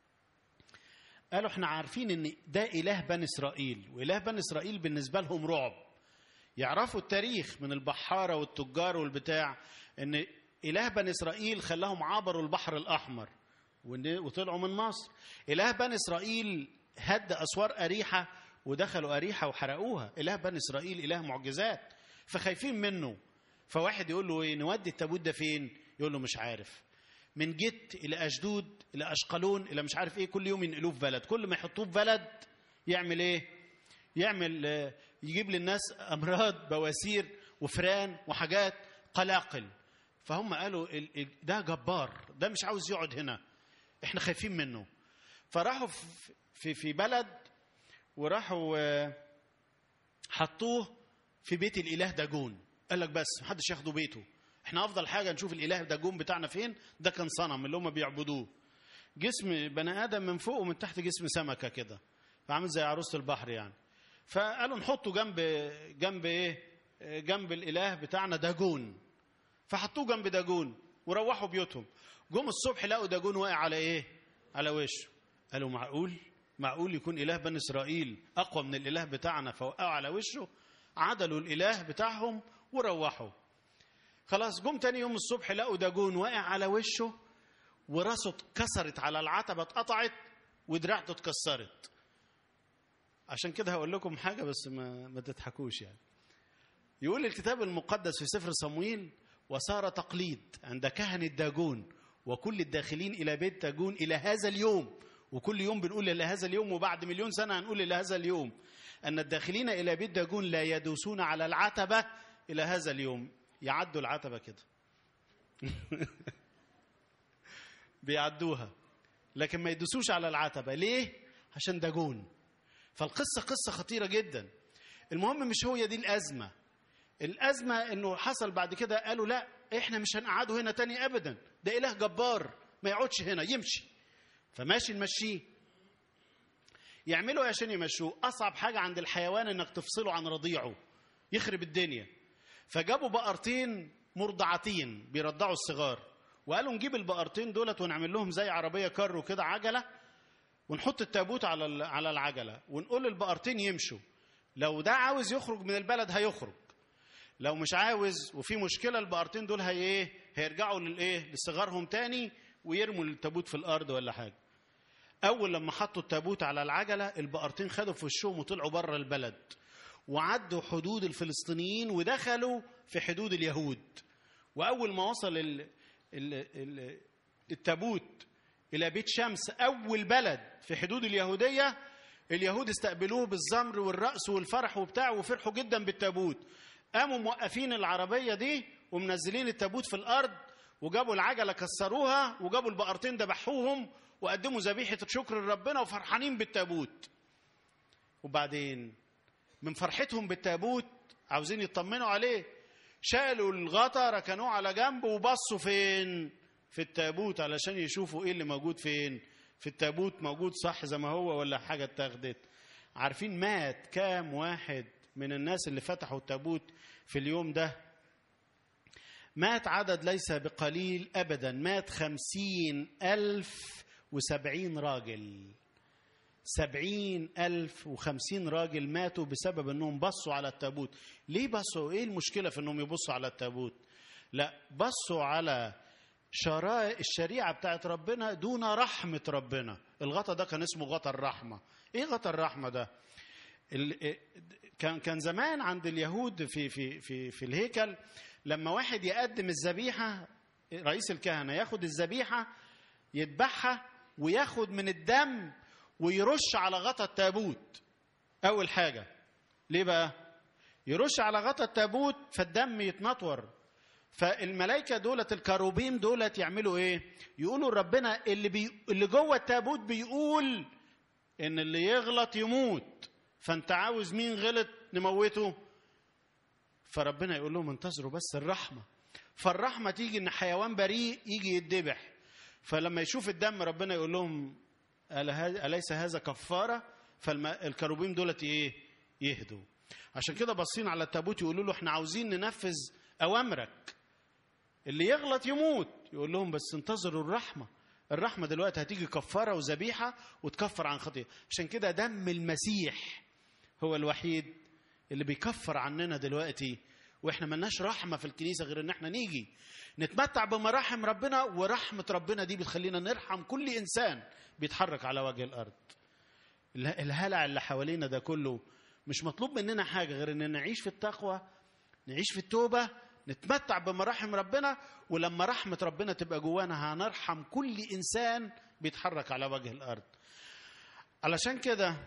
قالوا احنا عارفين ان ده إله بني إسرائيل وإله بني إسرائيل بالنسبة لهم رعب يعرفوا التاريخ من البحارة والتجار والبتاع ان إله بني إسرائيل خلاهم عبروا البحر الأحمر وطلعوا من مصر إله بني إسرائيل هد أسوار أريحة ودخلوا أريحة وحرقوها إله بني إسرائيل إله معجزات فخايفين منه فواحد يقول له إيه نودي التابوت ده فين يقول له مش عارف من جت إلى أشدود إلى أشقلون إلى مش عارف إيه كل يوم ينقلوه في بلد كل ما يحطوه في بلد يعمل إيه يعمل يجيب للناس أمراض بواسير وفران وحاجات قلاقل فهم قالوا ده جبار ده مش عاوز يقعد هنا احنا خايفين منه فراحوا في في بلد وراحوا حطوه في بيت الاله داجون قال لك بس محدش ياخده بيته احنا افضل حاجه نشوف الاله داجون بتاعنا فين ده كان صنم اللي هم بيعبدوه جسم بني ادم من فوق ومن تحت جسم سمكه كده فعامل زي عروسه البحر يعني فقالوا نحطه جنب جنب ايه جنب الاله بتاعنا داجون فحطوه جنب داجون وروحوا بيوتهم جم الصبح لقوا داجون واقع على ايه على وشه قالوا معقول معقول يكون اله بني اسرائيل اقوى من الاله بتاعنا فوقعوا على وشه عدلوا الاله بتاعهم وروحوا خلاص جم تاني يوم الصبح لقوا داجون واقع على وشه وراسه اتكسرت على العتبه اتقطعت ودراعته اتكسرت عشان كده هقول لكم حاجه بس ما ما تضحكوش يعني يقول الكتاب المقدس في سفر صمويل وصار تقليد عند كهنة داجون وكل الداخلين إلى بيت داجون إلى هذا اليوم وكل يوم بنقول إلى هذا اليوم وبعد مليون سنة هنقول إلى هذا اليوم أن الداخلين إلى بيت داجون لا يدوسون على العتبة إلى هذا اليوم يعدوا العتبة كده بيعدوها لكن ما يدوسوش على العتبة ليه؟ عشان داجون فالقصة قصة خطيرة جدا المهم مش هو دي الأزمة الأزمة إنه حصل بعد كده قالوا لا إحنا مش هنقعده هنا تاني أبدا ده إله جبار ما يقعدش هنا يمشي فماشي نمشيه يعملوا ايه عشان يمشوه أصعب حاجة عند الحيوان إنك تفصله عن رضيعه يخرب الدنيا فجابوا بقرتين مرضعتين بيرضعوا الصغار وقالوا نجيب البقرتين دولت ونعمل لهم زي عربية كارو كده عجلة ونحط التابوت على على العجلة ونقول للبقرتين يمشوا لو ده عاوز يخرج من البلد هيخرج لو مش عاوز وفي مشكله البقرتين دول هي ايه هيرجعوا للايه لصغارهم تاني ويرموا التابوت في الارض ولا حاجه اول لما حطوا التابوت على العجله البقرتين خدوا في وشهم وطلعوا بره البلد وعدوا حدود الفلسطينيين ودخلوا في حدود اليهود واول ما وصل ال ال ال التابوت الى بيت شمس اول بلد في حدود اليهوديه اليهود استقبلوه بالزمر والرقص والفرح وبتاع وفرحوا جدا بالتابوت قاموا موقفين العربيه دي ومنزلين التابوت في الارض وجابوا العجله كسروها وجابوا البقرتين ذبحوهم وقدموا ذبيحه شكر لربنا وفرحانين بالتابوت وبعدين من فرحتهم بالتابوت عاوزين يطمنوا عليه شالوا الغطا ركنوه على جنب وبصوا فين في التابوت علشان يشوفوا ايه اللي موجود فين في التابوت موجود صح زي ما هو ولا حاجه اتاخدت عارفين مات كام واحد من الناس اللي فتحوا التابوت في اليوم ده مات عدد ليس بقليل أبدا مات خمسين ألف وسبعين راجل سبعين ألف وخمسين راجل ماتوا بسبب أنهم بصوا على التابوت ليه بصوا إيه المشكلة في أنهم يبصوا على التابوت لا بصوا على شرائع الشريعة بتاعت ربنا دون رحمة ربنا الغطا ده كان اسمه غطا الرحمة ايه غطا الرحمة ده ال- كان كان زمان عند اليهود في في في في الهيكل لما واحد يقدم الذبيحة رئيس الكهنة ياخد الذبيحة يذبحها وياخد من الدم ويرش على غطا التابوت أول حاجة ليه بقى؟ يرش على غطا التابوت فالدم يتنطور فالملائكة دولت الكروبيم دولت يعملوا ايه؟ يقولوا ربنا اللي بي... اللي جوه التابوت بيقول ان اللي يغلط يموت فانت عاوز مين غلط نموته فربنا يقول لهم انتظروا بس الرحمة فالرحمة تيجي ان حيوان بريء يجي يتذبح فلما يشوف الدم ربنا يقول لهم ألا هذا- أليس هذا كفارة فالكروبيم دولت ايه يهدوا عشان كده باصين على التابوت يقولوا له احنا عاوزين ننفذ اوامرك اللي يغلط يموت يقول لهم بس انتظروا الرحمه الرحمه دلوقتي هتيجي كفاره وذبيحه وتكفر عن خطيه عشان كده دم المسيح هو الوحيد اللي بيكفر عننا دلوقتي واحنا ملناش رحمه في الكنيسه غير ان احنا نيجي نتمتع بمراحم ربنا ورحمه ربنا دي بتخلينا نرحم كل انسان بيتحرك على وجه الارض اله- الهلع اللي حوالينا ده كله مش مطلوب مننا حاجه غير ان نعيش في التقوى نعيش في التوبه نتمتع بمراحم ربنا ولما رحمه ربنا تبقى جوانا هنرحم كل انسان بيتحرك على وجه الارض علشان كده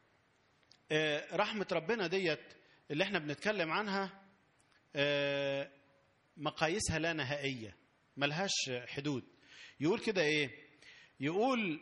آه، رحمه ربنا ديت اللي احنا بنتكلم عنها آه، مقاييسها لا نهائيه ملهاش حدود يقول كده ايه يقول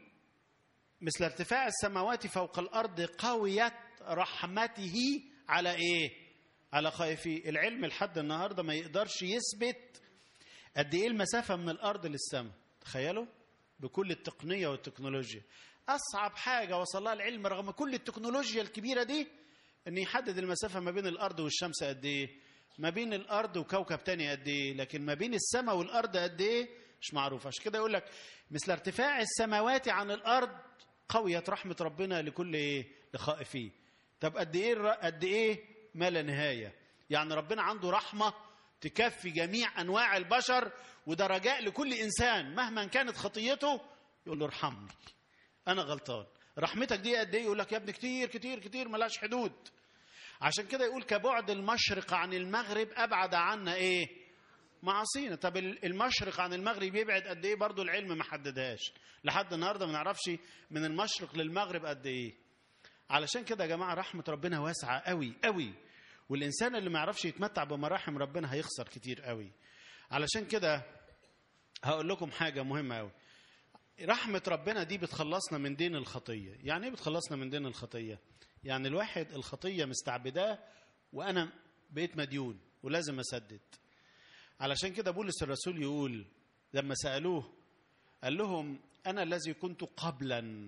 مثل ارتفاع السماوات فوق الارض قويت رحمته على ايه على خائفيه العلم لحد النهارده ما يقدرش يثبت قد ايه المسافه من الارض للسماء تخيلوا بكل التقنيه والتكنولوجيا اصعب حاجه وصل لها العلم رغم كل التكنولوجيا الكبيره دي ان يحدد المسافه ما بين الارض والشمس قد ايه ما بين الارض وكوكب تاني قد ايه لكن ما بين السماء والارض قد ايه مش معروف عشان كده يقول لك مثل ارتفاع السماوات عن الارض قويت رحمه ربنا لكل ايه لخائفيه طب قد ايه الر- قد ايه ما لا نهايه يعني ربنا عنده رحمه تكفي جميع انواع البشر وده رجاء لكل انسان مهما كانت خطيته يقول له ارحمني انا غلطان رحمتك دي قد ايه يقول لك يا ابني كتير كتير كتير ملاش حدود عشان كده يقول كبعد المشرق عن المغرب ابعد عنا ايه معاصينا طب ال- المشرق عن المغرب يبعد قد ايه برضو العلم ما حددهاش لحد النهارده ما نعرفش من المشرق للمغرب قد ايه علشان كده يا جماعه رحمه ربنا واسعه قوي قوي والانسان اللي ما يعرفش يتمتع بمراحم ربنا هيخسر كتير قوي علشان كده هقول لكم حاجه مهمه قوي رحمة ربنا دي بتخلصنا من دين الخطية يعني ايه بتخلصنا من دين الخطية يعني الواحد الخطية مستعبداه وأنا بقيت مديون ولازم أسدد علشان كده بولس الرسول يقول لما سألوه قال لهم أنا الذي كنت قبلا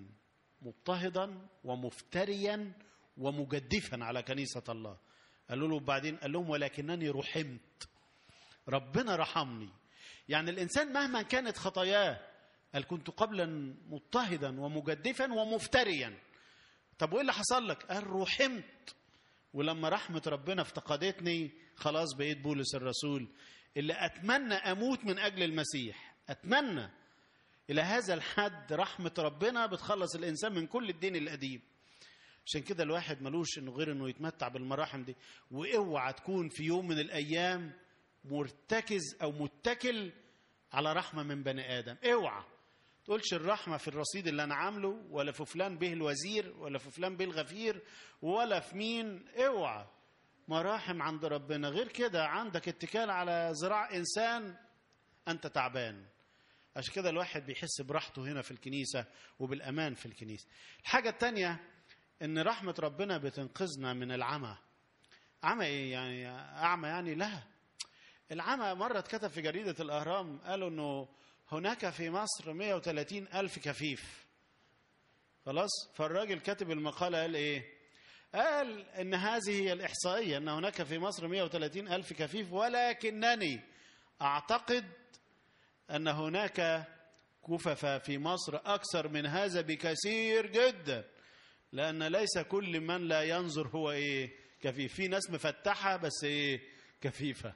مضطهدا ومفتريا ومجدفا على كنيسة الله قالوا له بعدين قال لهم ولكنني رحمت ربنا رحمني يعني الإنسان مهما كانت خطاياه قال كنت قبلا مضطهدا ومجدفا ومفتريا طب وايه اللي حصل لك قال رحمت ولما رحمة ربنا افتقدتني خلاص بقيت بولس الرسول اللي أتمنى أموت من أجل المسيح أتمنى الى هذا الحد رحمه ربنا بتخلص الانسان من كل الدين القديم عشان كده الواحد ملوش انه غير انه يتمتع بالمراحم دي واوعى تكون في يوم من الايام مرتكز او متكل على رحمه من بني ادم اوعى تقولش الرحمه في الرصيد اللي انا عامله ولا في فلان به الوزير ولا في فلان به الغفير ولا في مين اوعى مراحم عند ربنا غير كده عندك اتكال على ذراع انسان انت تعبان عشان كده الواحد بيحس براحته هنا في الكنيسه وبالامان في الكنيسه الحاجه الثانيه ان رحمه ربنا بتنقذنا من العمى عمى ايه يعني اعمى يعني لا العمى مره اتكتب في جريده الاهرام قالوا انه هناك في مصر 130 الف كفيف خلاص فالراجل كاتب المقاله قال ايه قال ان هذه هي الاحصائيه ان هناك في مصر 130 الف كفيف ولكنني اعتقد ان هناك كفف في مصر اكثر من هذا بكثير جدا لان ليس كل من لا ينظر هو ايه كفيف في ناس مفتحه بس ايه كفيفه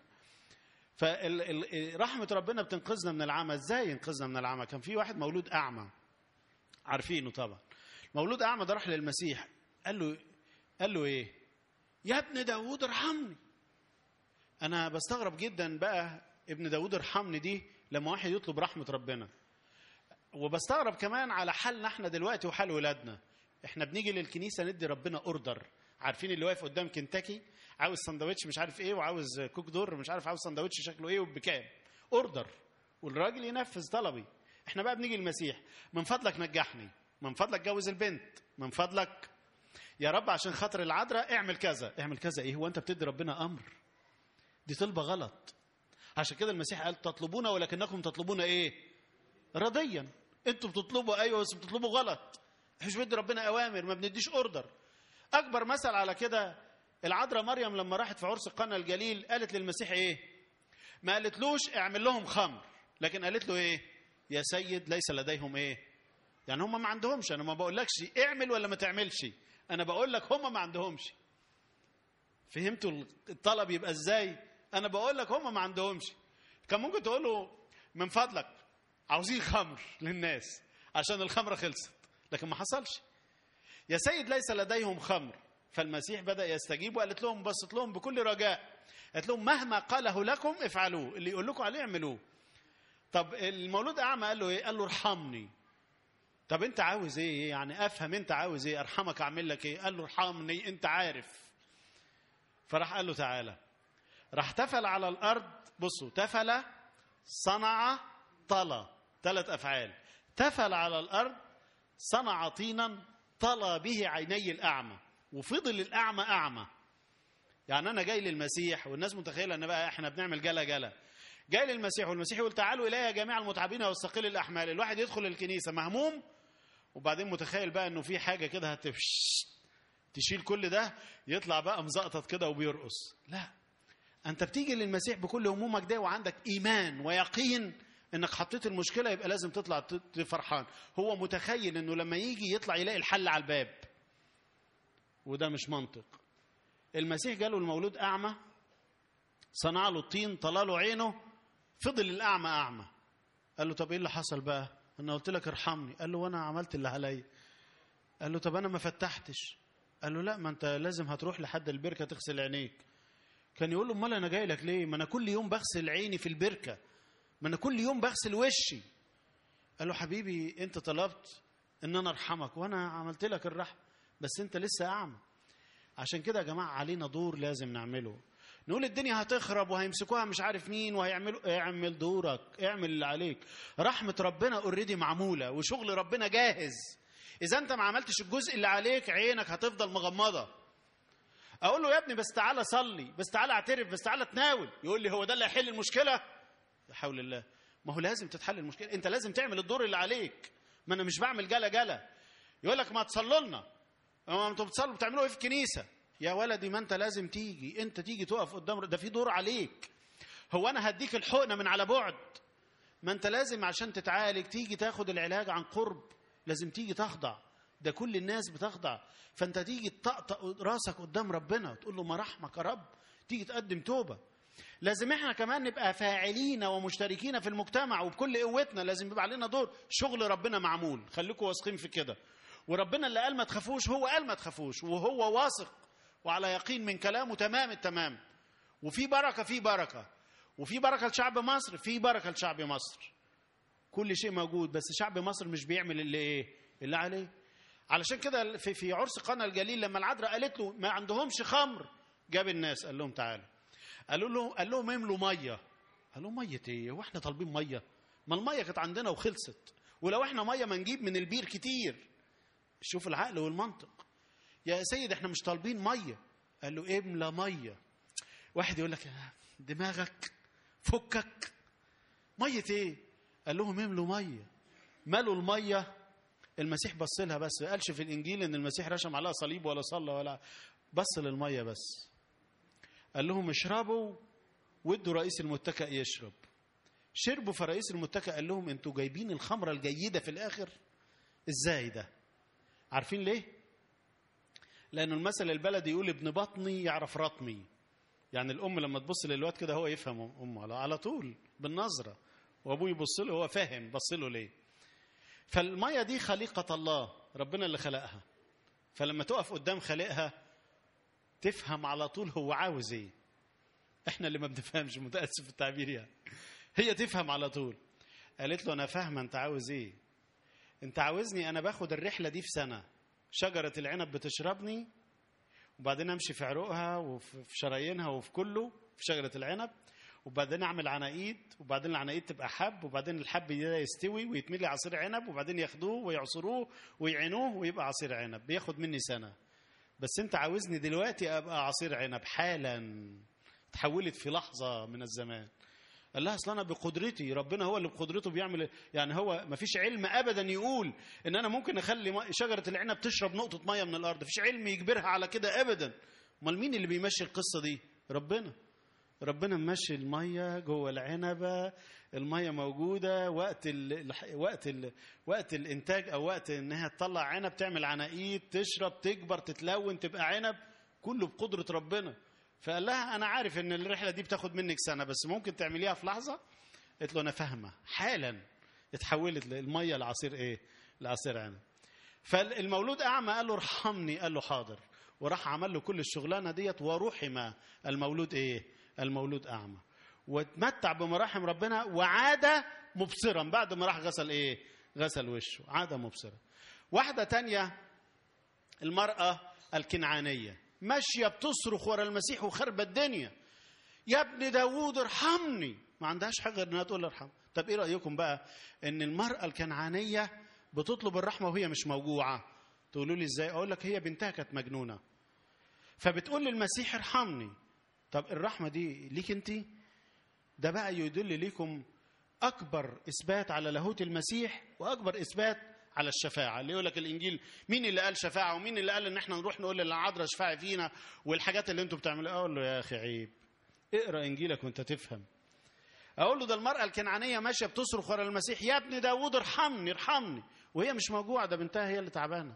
فرحمه ربنا بتنقذنا من العمى ازاي ينقذنا من العمى كان في واحد مولود اعمى عارفينه طبعا مولود اعمى ده راح للمسيح قال له قال له ايه يا ابن داوود ارحمني انا بستغرب جدا بقى ابن داوود ارحمني دي لما واحد يطلب رحمه ربنا وبستغرب كمان على حالنا احنا دلوقتي وحال ولادنا احنا بنيجي للكنيسه ندي ربنا اوردر عارفين اللي واقف قدام كنتاكي عاوز سندوتش مش عارف ايه وعاوز كوك دور مش عارف عاوز سندوتش شكله ايه وبكام اوردر والراجل ينفذ طلبي احنا بقى بنيجي المسيح من فضلك نجحني من فضلك جوز البنت من فضلك يا رب عشان خاطر العذراء اعمل كذا اعمل كذا ايه هو انت بتدي ربنا امر دي طلبه غلط عشان كده المسيح قال تطلبون ولكنكم تطلبون ايه رضيا انتوا بتطلبوا ايوه بس بتطلبوا غلط مش بدي ربنا اوامر ما بنديش اوردر اكبر مثل على كده العذراء مريم لما راحت في عرس قنا الجليل قالت للمسيح ايه ما قالتلوش اعمل لهم خمر لكن قالت له ايه يا سيد ليس لديهم ايه يعني هم ما عندهمش انا ما بقولكش اعمل ولا ما تعملش انا بقول لك هم ما عندهمش فهمتوا الطلب يبقى ازاي انا بقول لك هم ما عندهمش كان ممكن تقول له من فضلك عاوزين خمر للناس عشان الخمره خلصت لكن ما حصلش يا سيد ليس لديهم خمر فالمسيح بدا يستجيب وقالت لهم بصت لهم بكل رجاء قالت لهم مهما قاله لكم افعلوه اللي يقول لكم عليه اعملوه طب المولود اعمى قال له ايه قال له ارحمني طب انت عاوز ايه يعني افهم انت عاوز ايه ارحمك اعمل لك ايه قال له ارحمني انت عارف فراح قال له تعالى راح تفل على الارض بصوا تفل صنع طلى ثلاث افعال تفل على الارض صنع طينا طلى به عيني الاعمى وفضل الاعمى اعمى يعني انا جاي للمسيح والناس متخيله ان بقى احنا بنعمل جلا جلا جاي للمسيح والمسيح يقول تعالوا الي يا جميع المتعبين والثقيل الاحمال الواحد يدخل الكنيسه مهموم وبعدين متخيل بقى انه في حاجه كده هتفش تشيل كل ده يطلع بقى مزقطط كده وبيرقص لا انت بتيجي للمسيح بكل همومك ده وعندك ايمان ويقين انك حطيت المشكله يبقى لازم تطلع فرحان هو متخيل انه لما يجي يطلع يلاقي الحل على الباب وده مش منطق المسيح جاله المولود اعمى صنع له الطين طلع له عينه فضل الاعمى اعمى قال له طب ايه اللي حصل بقى انا قلت لك ارحمني قال له وانا عملت اللي عليا قال له طب انا ما فتحتش قال له لا ما انت لازم هتروح لحد البركه تغسل عينيك كان يقول له امال انا جاي لك ليه ما انا كل يوم بغسل عيني في البركه ما انا كل يوم بغسل وشي قال له حبيبي انت طلبت ان انا ارحمك وانا عملت لك الرحمه بس انت لسه اعمى عشان كده يا جماعه علينا دور لازم نعمله نقول الدنيا هتخرب وهيمسكوها مش عارف مين وهيعملوا اعمل دورك اعمل اللي عليك رحمه ربنا اوريدي معموله وشغل ربنا جاهز اذا انت ما عملتش الجزء اللي عليك عينك هتفضل مغمضه اقول له يا ابني بس تعالى صلي بس تعالى اعترف بس تعالى تناول يقول لي هو ده اللي هيحل المشكله لا حول الله ما هو لازم تتحل المشكله انت لازم تعمل الدور اللي عليك ما انا مش بعمل جلا جلا يقول لك ما تصلوا لنا ما انتوا بتصلوا بتعملوا ايه في الكنيسه يا ولدي ما انت لازم تيجي انت تيجي تقف قدام ده في دور عليك هو انا هديك الحقنه من على بعد ما انت لازم عشان تتعالج تيجي تاخد العلاج عن قرب لازم تيجي تخضع ده كل الناس بتخضع فانت تيجي تطقطق راسك قدام ربنا وتقول له مراحمك يا رب تيجي تقدم توبه لازم احنا كمان نبقى فاعلين ومشتركين في المجتمع وبكل قوتنا لازم يبقى علينا دور شغل ربنا معمول خليكم واثقين في كده وربنا اللي قال ما تخافوش هو قال ما تخافوش وهو واثق وعلى يقين من كلامه تمام التمام وفي بركه في بركه وفي بركه لشعب مصر في بركه لشعب مصر كل شيء موجود بس شعب مصر مش بيعمل اللي ايه اللي عليه علشان كده في في عرس قنا الجليل لما العذراء قالت له ما عندهمش خمر جاب الناس قال لهم تعالوا قالوا له قال لهم املوا ميه قال لهم ميه ايه هو احنا طالبين ميه ما الميه كانت عندنا وخلصت ولو احنا ميه ما نجيب من البير كتير شوف العقل والمنطق يا سيد احنا مش طالبين ميه قال له املى ميه واحد يقول لك دماغك فكك ميه ايه قال لهم املوا ميه ملوا الميه المسيح بص لها بس ما قالش في الانجيل ان المسيح رشم عليها صليب ولا صلى ولا بص للميه بس قال لهم اشربوا وادوا رئيس المتكأ يشرب شربوا فرئيس المتكأ قال لهم انتوا جايبين الخمره الجيده في الاخر ازاي ده عارفين ليه لانه المثل البلدي يقول ابن بطني يعرف رطمي يعني الام لما تبص للواد كده هو يفهم امه على طول بالنظره وابوه يبص له هو فاهم بص له ليه فالميه دي خليقه الله ربنا اللي خلقها فلما تقف قدام خالقها تفهم على طول هو عاوز ايه احنا اللي ما بنفهمش متاسف في التعبير يعني هي تفهم على طول قالت له انا فاهمه انت عاوز ايه انت عاوزني انا باخد الرحله دي في سنه شجره العنب بتشربني وبعدين امشي في عروقها وفي شرايينها وفي كله في شجره العنب وبعدين اعمل عناقيد وبعدين العناقيد تبقى حب وبعدين الحب ده يستوي ويتملي عصير عنب وبعدين ياخدوه ويعصروه ويعينوه ويبقى عصير عنب بياخد مني سنه بس انت عاوزني دلوقتي ابقى عصير عنب حالا تحولت في لحظه من الزمان قال لها اصل انا بقدرتي ربنا هو اللي بقدرته بيعمل يعني هو ما فيش علم ابدا يقول ان انا ممكن اخلي شجره العنب تشرب نقطه ميه من الارض فيش علم يجبرها على كده ابدا امال مين اللي بيمشي القصه دي ربنا ربنا ممشي الميه جوه العنبه الميه موجوده وقت ال وقت ال وقت الانتاج او وقت انها تطلع عنب تعمل عناقيد تشرب تكبر تتلون تبقى عنب كله بقدره ربنا فقال لها انا عارف ان الرحله دي بتاخد منك سنه بس ممكن تعمليها في لحظه قالت له انا فاهمه حالا اتحولت الميه لعصير ايه لعصير عنب فالمولود اعمى قال له ارحمني قال له حاضر وراح عمل له كل الشغلانه ديت ورحم المولود ايه المولود اعمى واتمتع بمراحم ربنا وعاد مبصرا بعد ما راح غسل ايه غسل وشه عاد مبصرا واحده تانية المراه الكنعانيه ماشيه بتصرخ ورا المسيح وخربة الدنيا يا ابن داوود ارحمني ما عندهاش حاجه غير انها تقول ارحم طب ايه رايكم بقى ان المراه الكنعانيه بتطلب الرحمه وهي مش موجوعه تقولوا لي ازاي اقول لك هي بنتها كانت مجنونه فبتقول للمسيح ارحمني طب الرحمه دي ليك انت ده بقى يدل ليكم اكبر اثبات على لاهوت المسيح واكبر اثبات على الشفاعة اللي يقول لك الإنجيل مين اللي قال شفاعة ومين اللي قال إن إحنا نروح نقول للعذراء شفاعي فينا والحاجات اللي أنتوا بتعملوها أقول له يا أخي عيب اقرأ إنجيلك وأنت تفهم أقول له ده المرأة الكنعانية ماشية بتصرخ ورا المسيح يا ابن داوود ارحمني ارحمني وهي مش موجوعة ده بنتها هي اللي تعبانة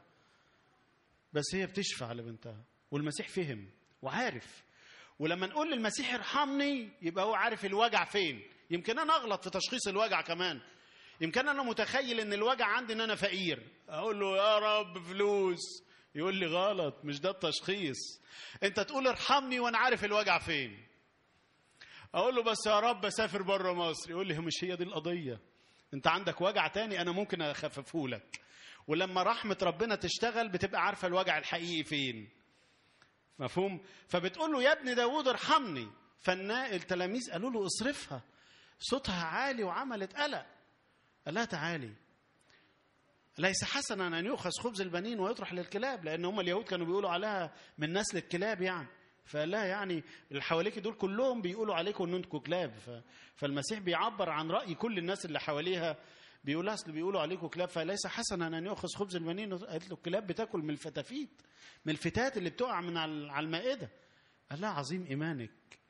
بس هي بتشفع لبنتها والمسيح فهم وعارف ولما نقول للمسيح ارحمني يبقى هو عارف الوجع فين يمكن انا اغلط في تشخيص الوجع كمان يمكن انا متخيل ان الوجع عندي ان انا فقير اقول له يا رب فلوس يقول لي غلط مش ده التشخيص انت تقول ارحمني وانا عارف الوجع فين اقول له بس يا رب اسافر بره مصر يقول لي مش هي دي القضيه انت عندك وجع تاني انا ممكن اخففه لك ولما رحمه ربنا تشتغل بتبقى عارفه الوجع الحقيقي فين مفهوم فبتقول له يا ابن داوود ارحمني فالتلاميذ قالوا له اصرفها صوتها عالي وعملت قلق قال لها تعالي ليس حسنا ان يؤخذ خبز البنين ويطرح للكلاب لان هم اليهود كانوا بيقولوا عليها من نسل الكلاب يعني فقال لها يعني اللي حواليك دول كلهم بيقولوا عليكم ان انتم كلاب ف... فالمسيح بيعبر عن راي كل الناس اللي حواليها بيقول اصل بيقولوا عليكم كلاب فليس حسنا ان يؤخذ خبز البنين قالت له الكلاب بتاكل من الفتافيت من الفتات اللي بتقع من على المائده قال لها عظيم ايمانك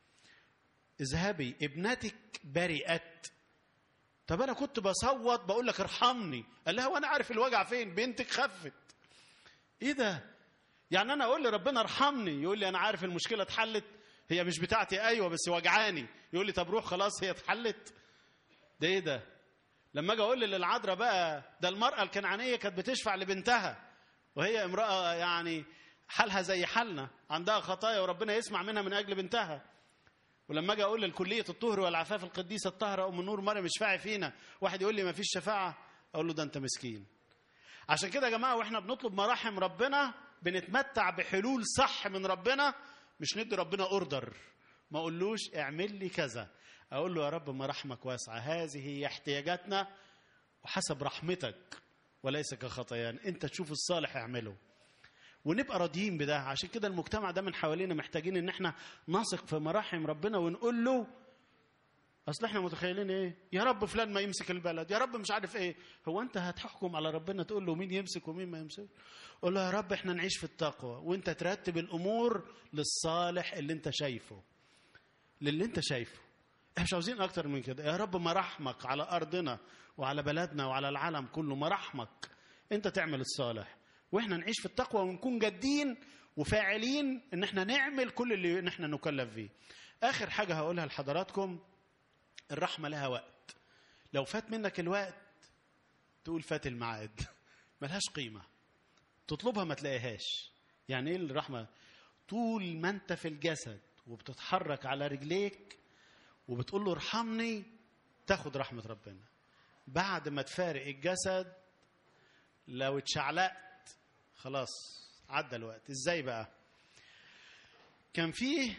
اذهبي ابنتك برئت طب انا كنت بصوت بقول لك ارحمني قال لها وانا عارف الوجع فين بنتك خفت ايه ده يعني انا اقول لربنا ارحمني يقول لي انا عارف المشكله اتحلت هي مش بتاعتي ايوه بس وجعاني يقول لي طب روح خلاص هي اتحلت ده ايه ده لما اجي اقول للعذراء بقى ده المراه الكنعانيه كانت بتشفع لبنتها وهي امراه يعني حالها زي حالنا عندها خطايا وربنا يسمع منها من اجل بنتها ولما اجي اقول للكليه الطهر والعفاف القديسه الطاهره ام النور مريم اشفعي فينا واحد يقول لي ما فيش شفاعه اقول له ده انت مسكين عشان كده يا جماعه واحنا بنطلب مراحم ربنا بنتمتع بحلول صح من ربنا مش ندي ربنا اوردر ما اقولوش اعمل لي كذا اقول له يا رب مراحمك واسعه هذه هي احتياجاتنا وحسب رحمتك وليس كخطيان انت تشوف الصالح اعمله ونبقى راضيين بده عشان كده المجتمع ده من حوالينا محتاجين ان احنا نثق في مراحم ربنا ونقول له اصل احنا متخيلين ايه يا رب فلان ما يمسك البلد يا رب مش عارف ايه هو انت هتحكم على ربنا تقول له مين يمسك ومين ما يمسك قول له يا رب احنا نعيش في التقوى وانت ترتب الامور للصالح اللي انت شايفه للي انت شايفه احنا مش عاوزين اكتر من كده يا رب مراحمك على ارضنا وعلى بلدنا وعلى العالم كله مراحمك انت تعمل الصالح واحنا نعيش في التقوى ونكون جادين وفاعلين ان احنا نعمل كل اللي ان احنا نكلف فيه اخر حاجه هقولها لحضراتكم الرحمه لها وقت لو فات منك الوقت تقول فات الميعاد ملهاش قيمه تطلبها ما تلاقيهاش يعني ايه الرحمه طول ما انت في الجسد وبتتحرك على رجليك وبتقول له ارحمني تاخد رحمه ربنا بعد ما تفارق الجسد لو اتشعلقت خلاص عدى الوقت ازاي بقى كان فيه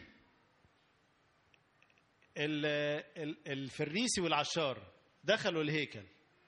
الفريسي والعشار دخلوا الهيكل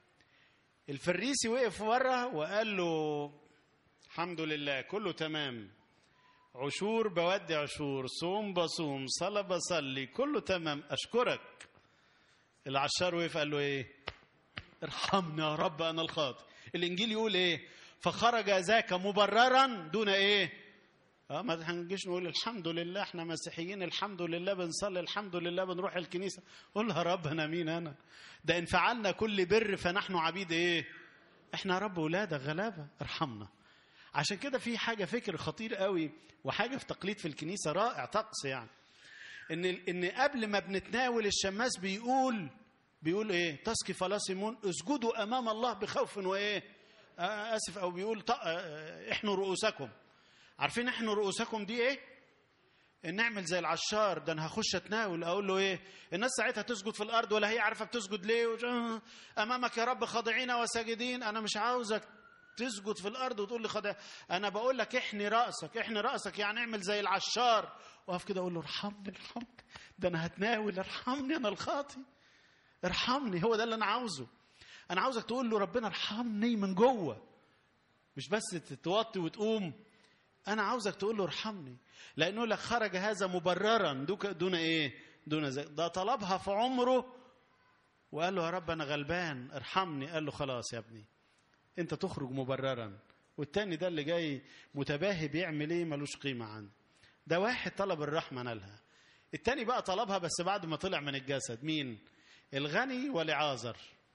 الفريسي وقف ورا وقال له الحمد لله كله تمام عشور بودي عشور صوم بصوم صلاة بصلي كله تمام أشكرك العشار وقف قال له إيه ارحمني يا رب أنا الخاطئ الإنجيل يقول إيه فخرج ذاك مبررا دون إيه اه ما هنجيش نقول الحمد لله احنا مسيحيين الحمد لله بنصلي الحمد لله بنروح الكنيسه قول يا رب انا مين انا ده ان فعلنا كل بر فنحن عبيد ايه احنا يا رب ولادك غلابه ارحمنا عشان كده في حاجه فكر خطير قوي وحاجه في تقليد في الكنيسه رائع طقس يعني ان ان قبل ما بنتناول الشماس بيقول بيقول ايه تسقي فلاسيمون اسجدوا امام الله بخوف وايه اسف او بيقول احنوا رؤوسكم عارفين احنوا رؤوسكم دي ايه نعمل زي العشار ده انا هخش اتناول اقول له ايه الناس ساعتها تسجد في الارض ولا هي عارفه بتسجد ليه وجه امامك يا رب خاضعين وساجدين انا مش عاوزك تسجد في الارض وتقول لي خاضع انا بقول لك احني راسك احني راسك يعني اعمل زي العشار واقف كده اقول له ارحمني ارحمني ده انا هتناول ارحمني انا الخاطي ارحمني هو ده اللي انا عاوزه انا عاوزك تقول له ربنا ارحمني من جوه مش بس تتوطي وتقوم انا عاوزك تقول له ارحمني لانه لك خرج هذا مبررا دون ايه دون زي. ده طلبها في عمره وقال له يا رب انا غلبان ارحمني قال له خلاص يا ابني انت تخرج مبررا والتاني ده اللي جاي متباهي بيعمل ايه ملوش قيمه عنده ده واحد طلب الرحمه نالها التاني بقى طلبها بس بعد ما طلع من الجسد مين الغني ولعازر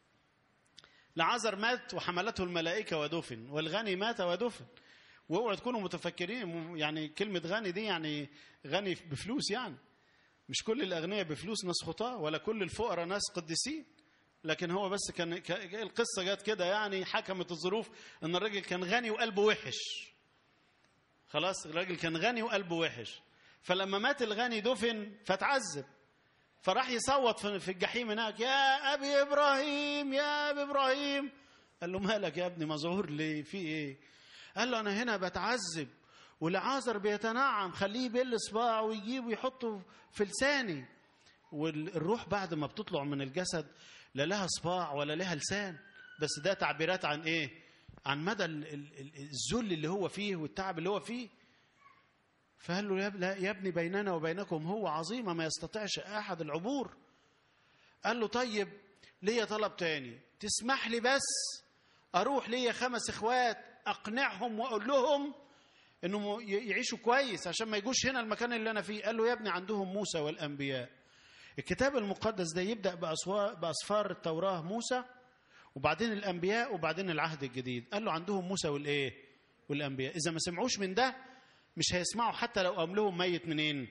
لعازر مات وحملته الملائكه ودفن والغني مات ودفن واوعوا تكونوا متفكرين يعني كلمة غني دي يعني غني بفلوس يعني مش كل الأغنياء بفلوس ناس خطاة ولا كل الفقراء ناس قديسين لكن هو بس كان القصة جت كده يعني حكمت الظروف إن الراجل كان غني وقلبه وحش خلاص الراجل كان غني وقلبه وحش فلما مات الغني دفن فتعذب فراح يصوت في الجحيم هناك يا أبي إبراهيم يا أبي إبراهيم قال له مالك يا ابني مظهور ليه في إيه قال له انا هنا بتعذب والعازر بيتنعم خليه يبل صباعه ويجيب ويحطه في لساني والروح بعد ما بتطلع من الجسد لا لها صباع ولا لها لسان بس ده تعبيرات عن ايه عن مدى الذل اللي هو فيه والتعب اللي هو فيه فقال له يا ابني بيننا وبينكم هو عظيمه ما يستطيعش احد العبور قال له طيب ليا طلب تاني تسمح لي بس اروح ليا خمس اخوات اقنعهم واقول لهم انهم يعيشوا كويس عشان ما يجوش هنا المكان اللي انا فيه قال له يا ابني عندهم موسى والانبياء الكتاب المقدس ده يبدا باصفار التوراه موسى وبعدين الانبياء وبعدين العهد الجديد قال له عندهم موسى والايه والانبياء اذا ما سمعوش من ده مش هيسمعوا حتى لو قام لهم ميت منين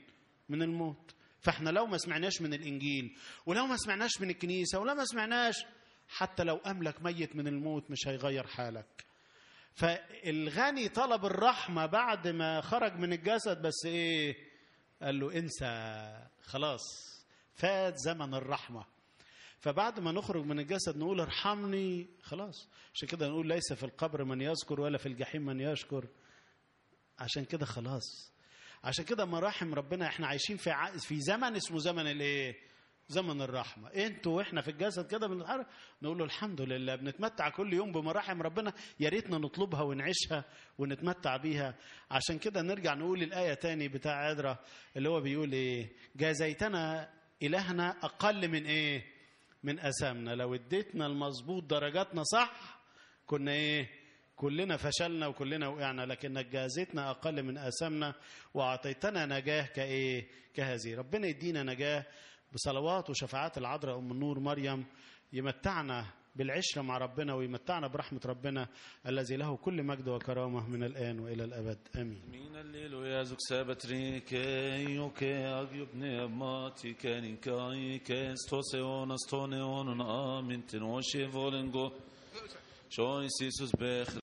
من الموت فاحنا لو ما سمعناش من الانجيل ولو ما سمعناش من الكنيسه ولو ما سمعناش حتى لو املك ميت من الموت مش هيغير حالك فالغني طلب الرحمه بعد ما خرج من الجسد بس ايه قال له انسى خلاص فات زمن الرحمه فبعد ما نخرج من الجسد نقول ارحمني خلاص عشان كده نقول ليس في القبر من يذكر ولا في الجحيم من يشكر عشان كده خلاص عشان كده مراحم ربنا احنا عايشين في ع... في زمن اسمه زمن الايه زمن الرحمه انتوا واحنا في الجسد كده بنتحرك نقول له الحمد لله بنتمتع كل يوم بمراحم ربنا يا ريتنا نطلبها ونعيشها ونتمتع بيها عشان كده نرجع نقول الايه تاني بتاع عذرا اللي هو بيقول ايه جازيتنا الهنا اقل من ايه من اثامنا لو اديتنا المظبوط درجاتنا صح كنا ايه كلنا فشلنا وكلنا وقعنا لكنك جازتنا اقل من اثامنا واعطيتنا نجاه كايه كهذه ربنا يدينا نجاه بصلوات وشفاعات العذراء ام النور مريم يمتعنا بالعشره مع ربنا ويمتعنا برحمه ربنا الذي له كل مجد وكرامه من الان والى الابد امين Min alleluia zuk sabatrike, joke agjup neamati, keninkai, kenstos eonas tone onon amin, ten oshe volengo. Shois Jesus bech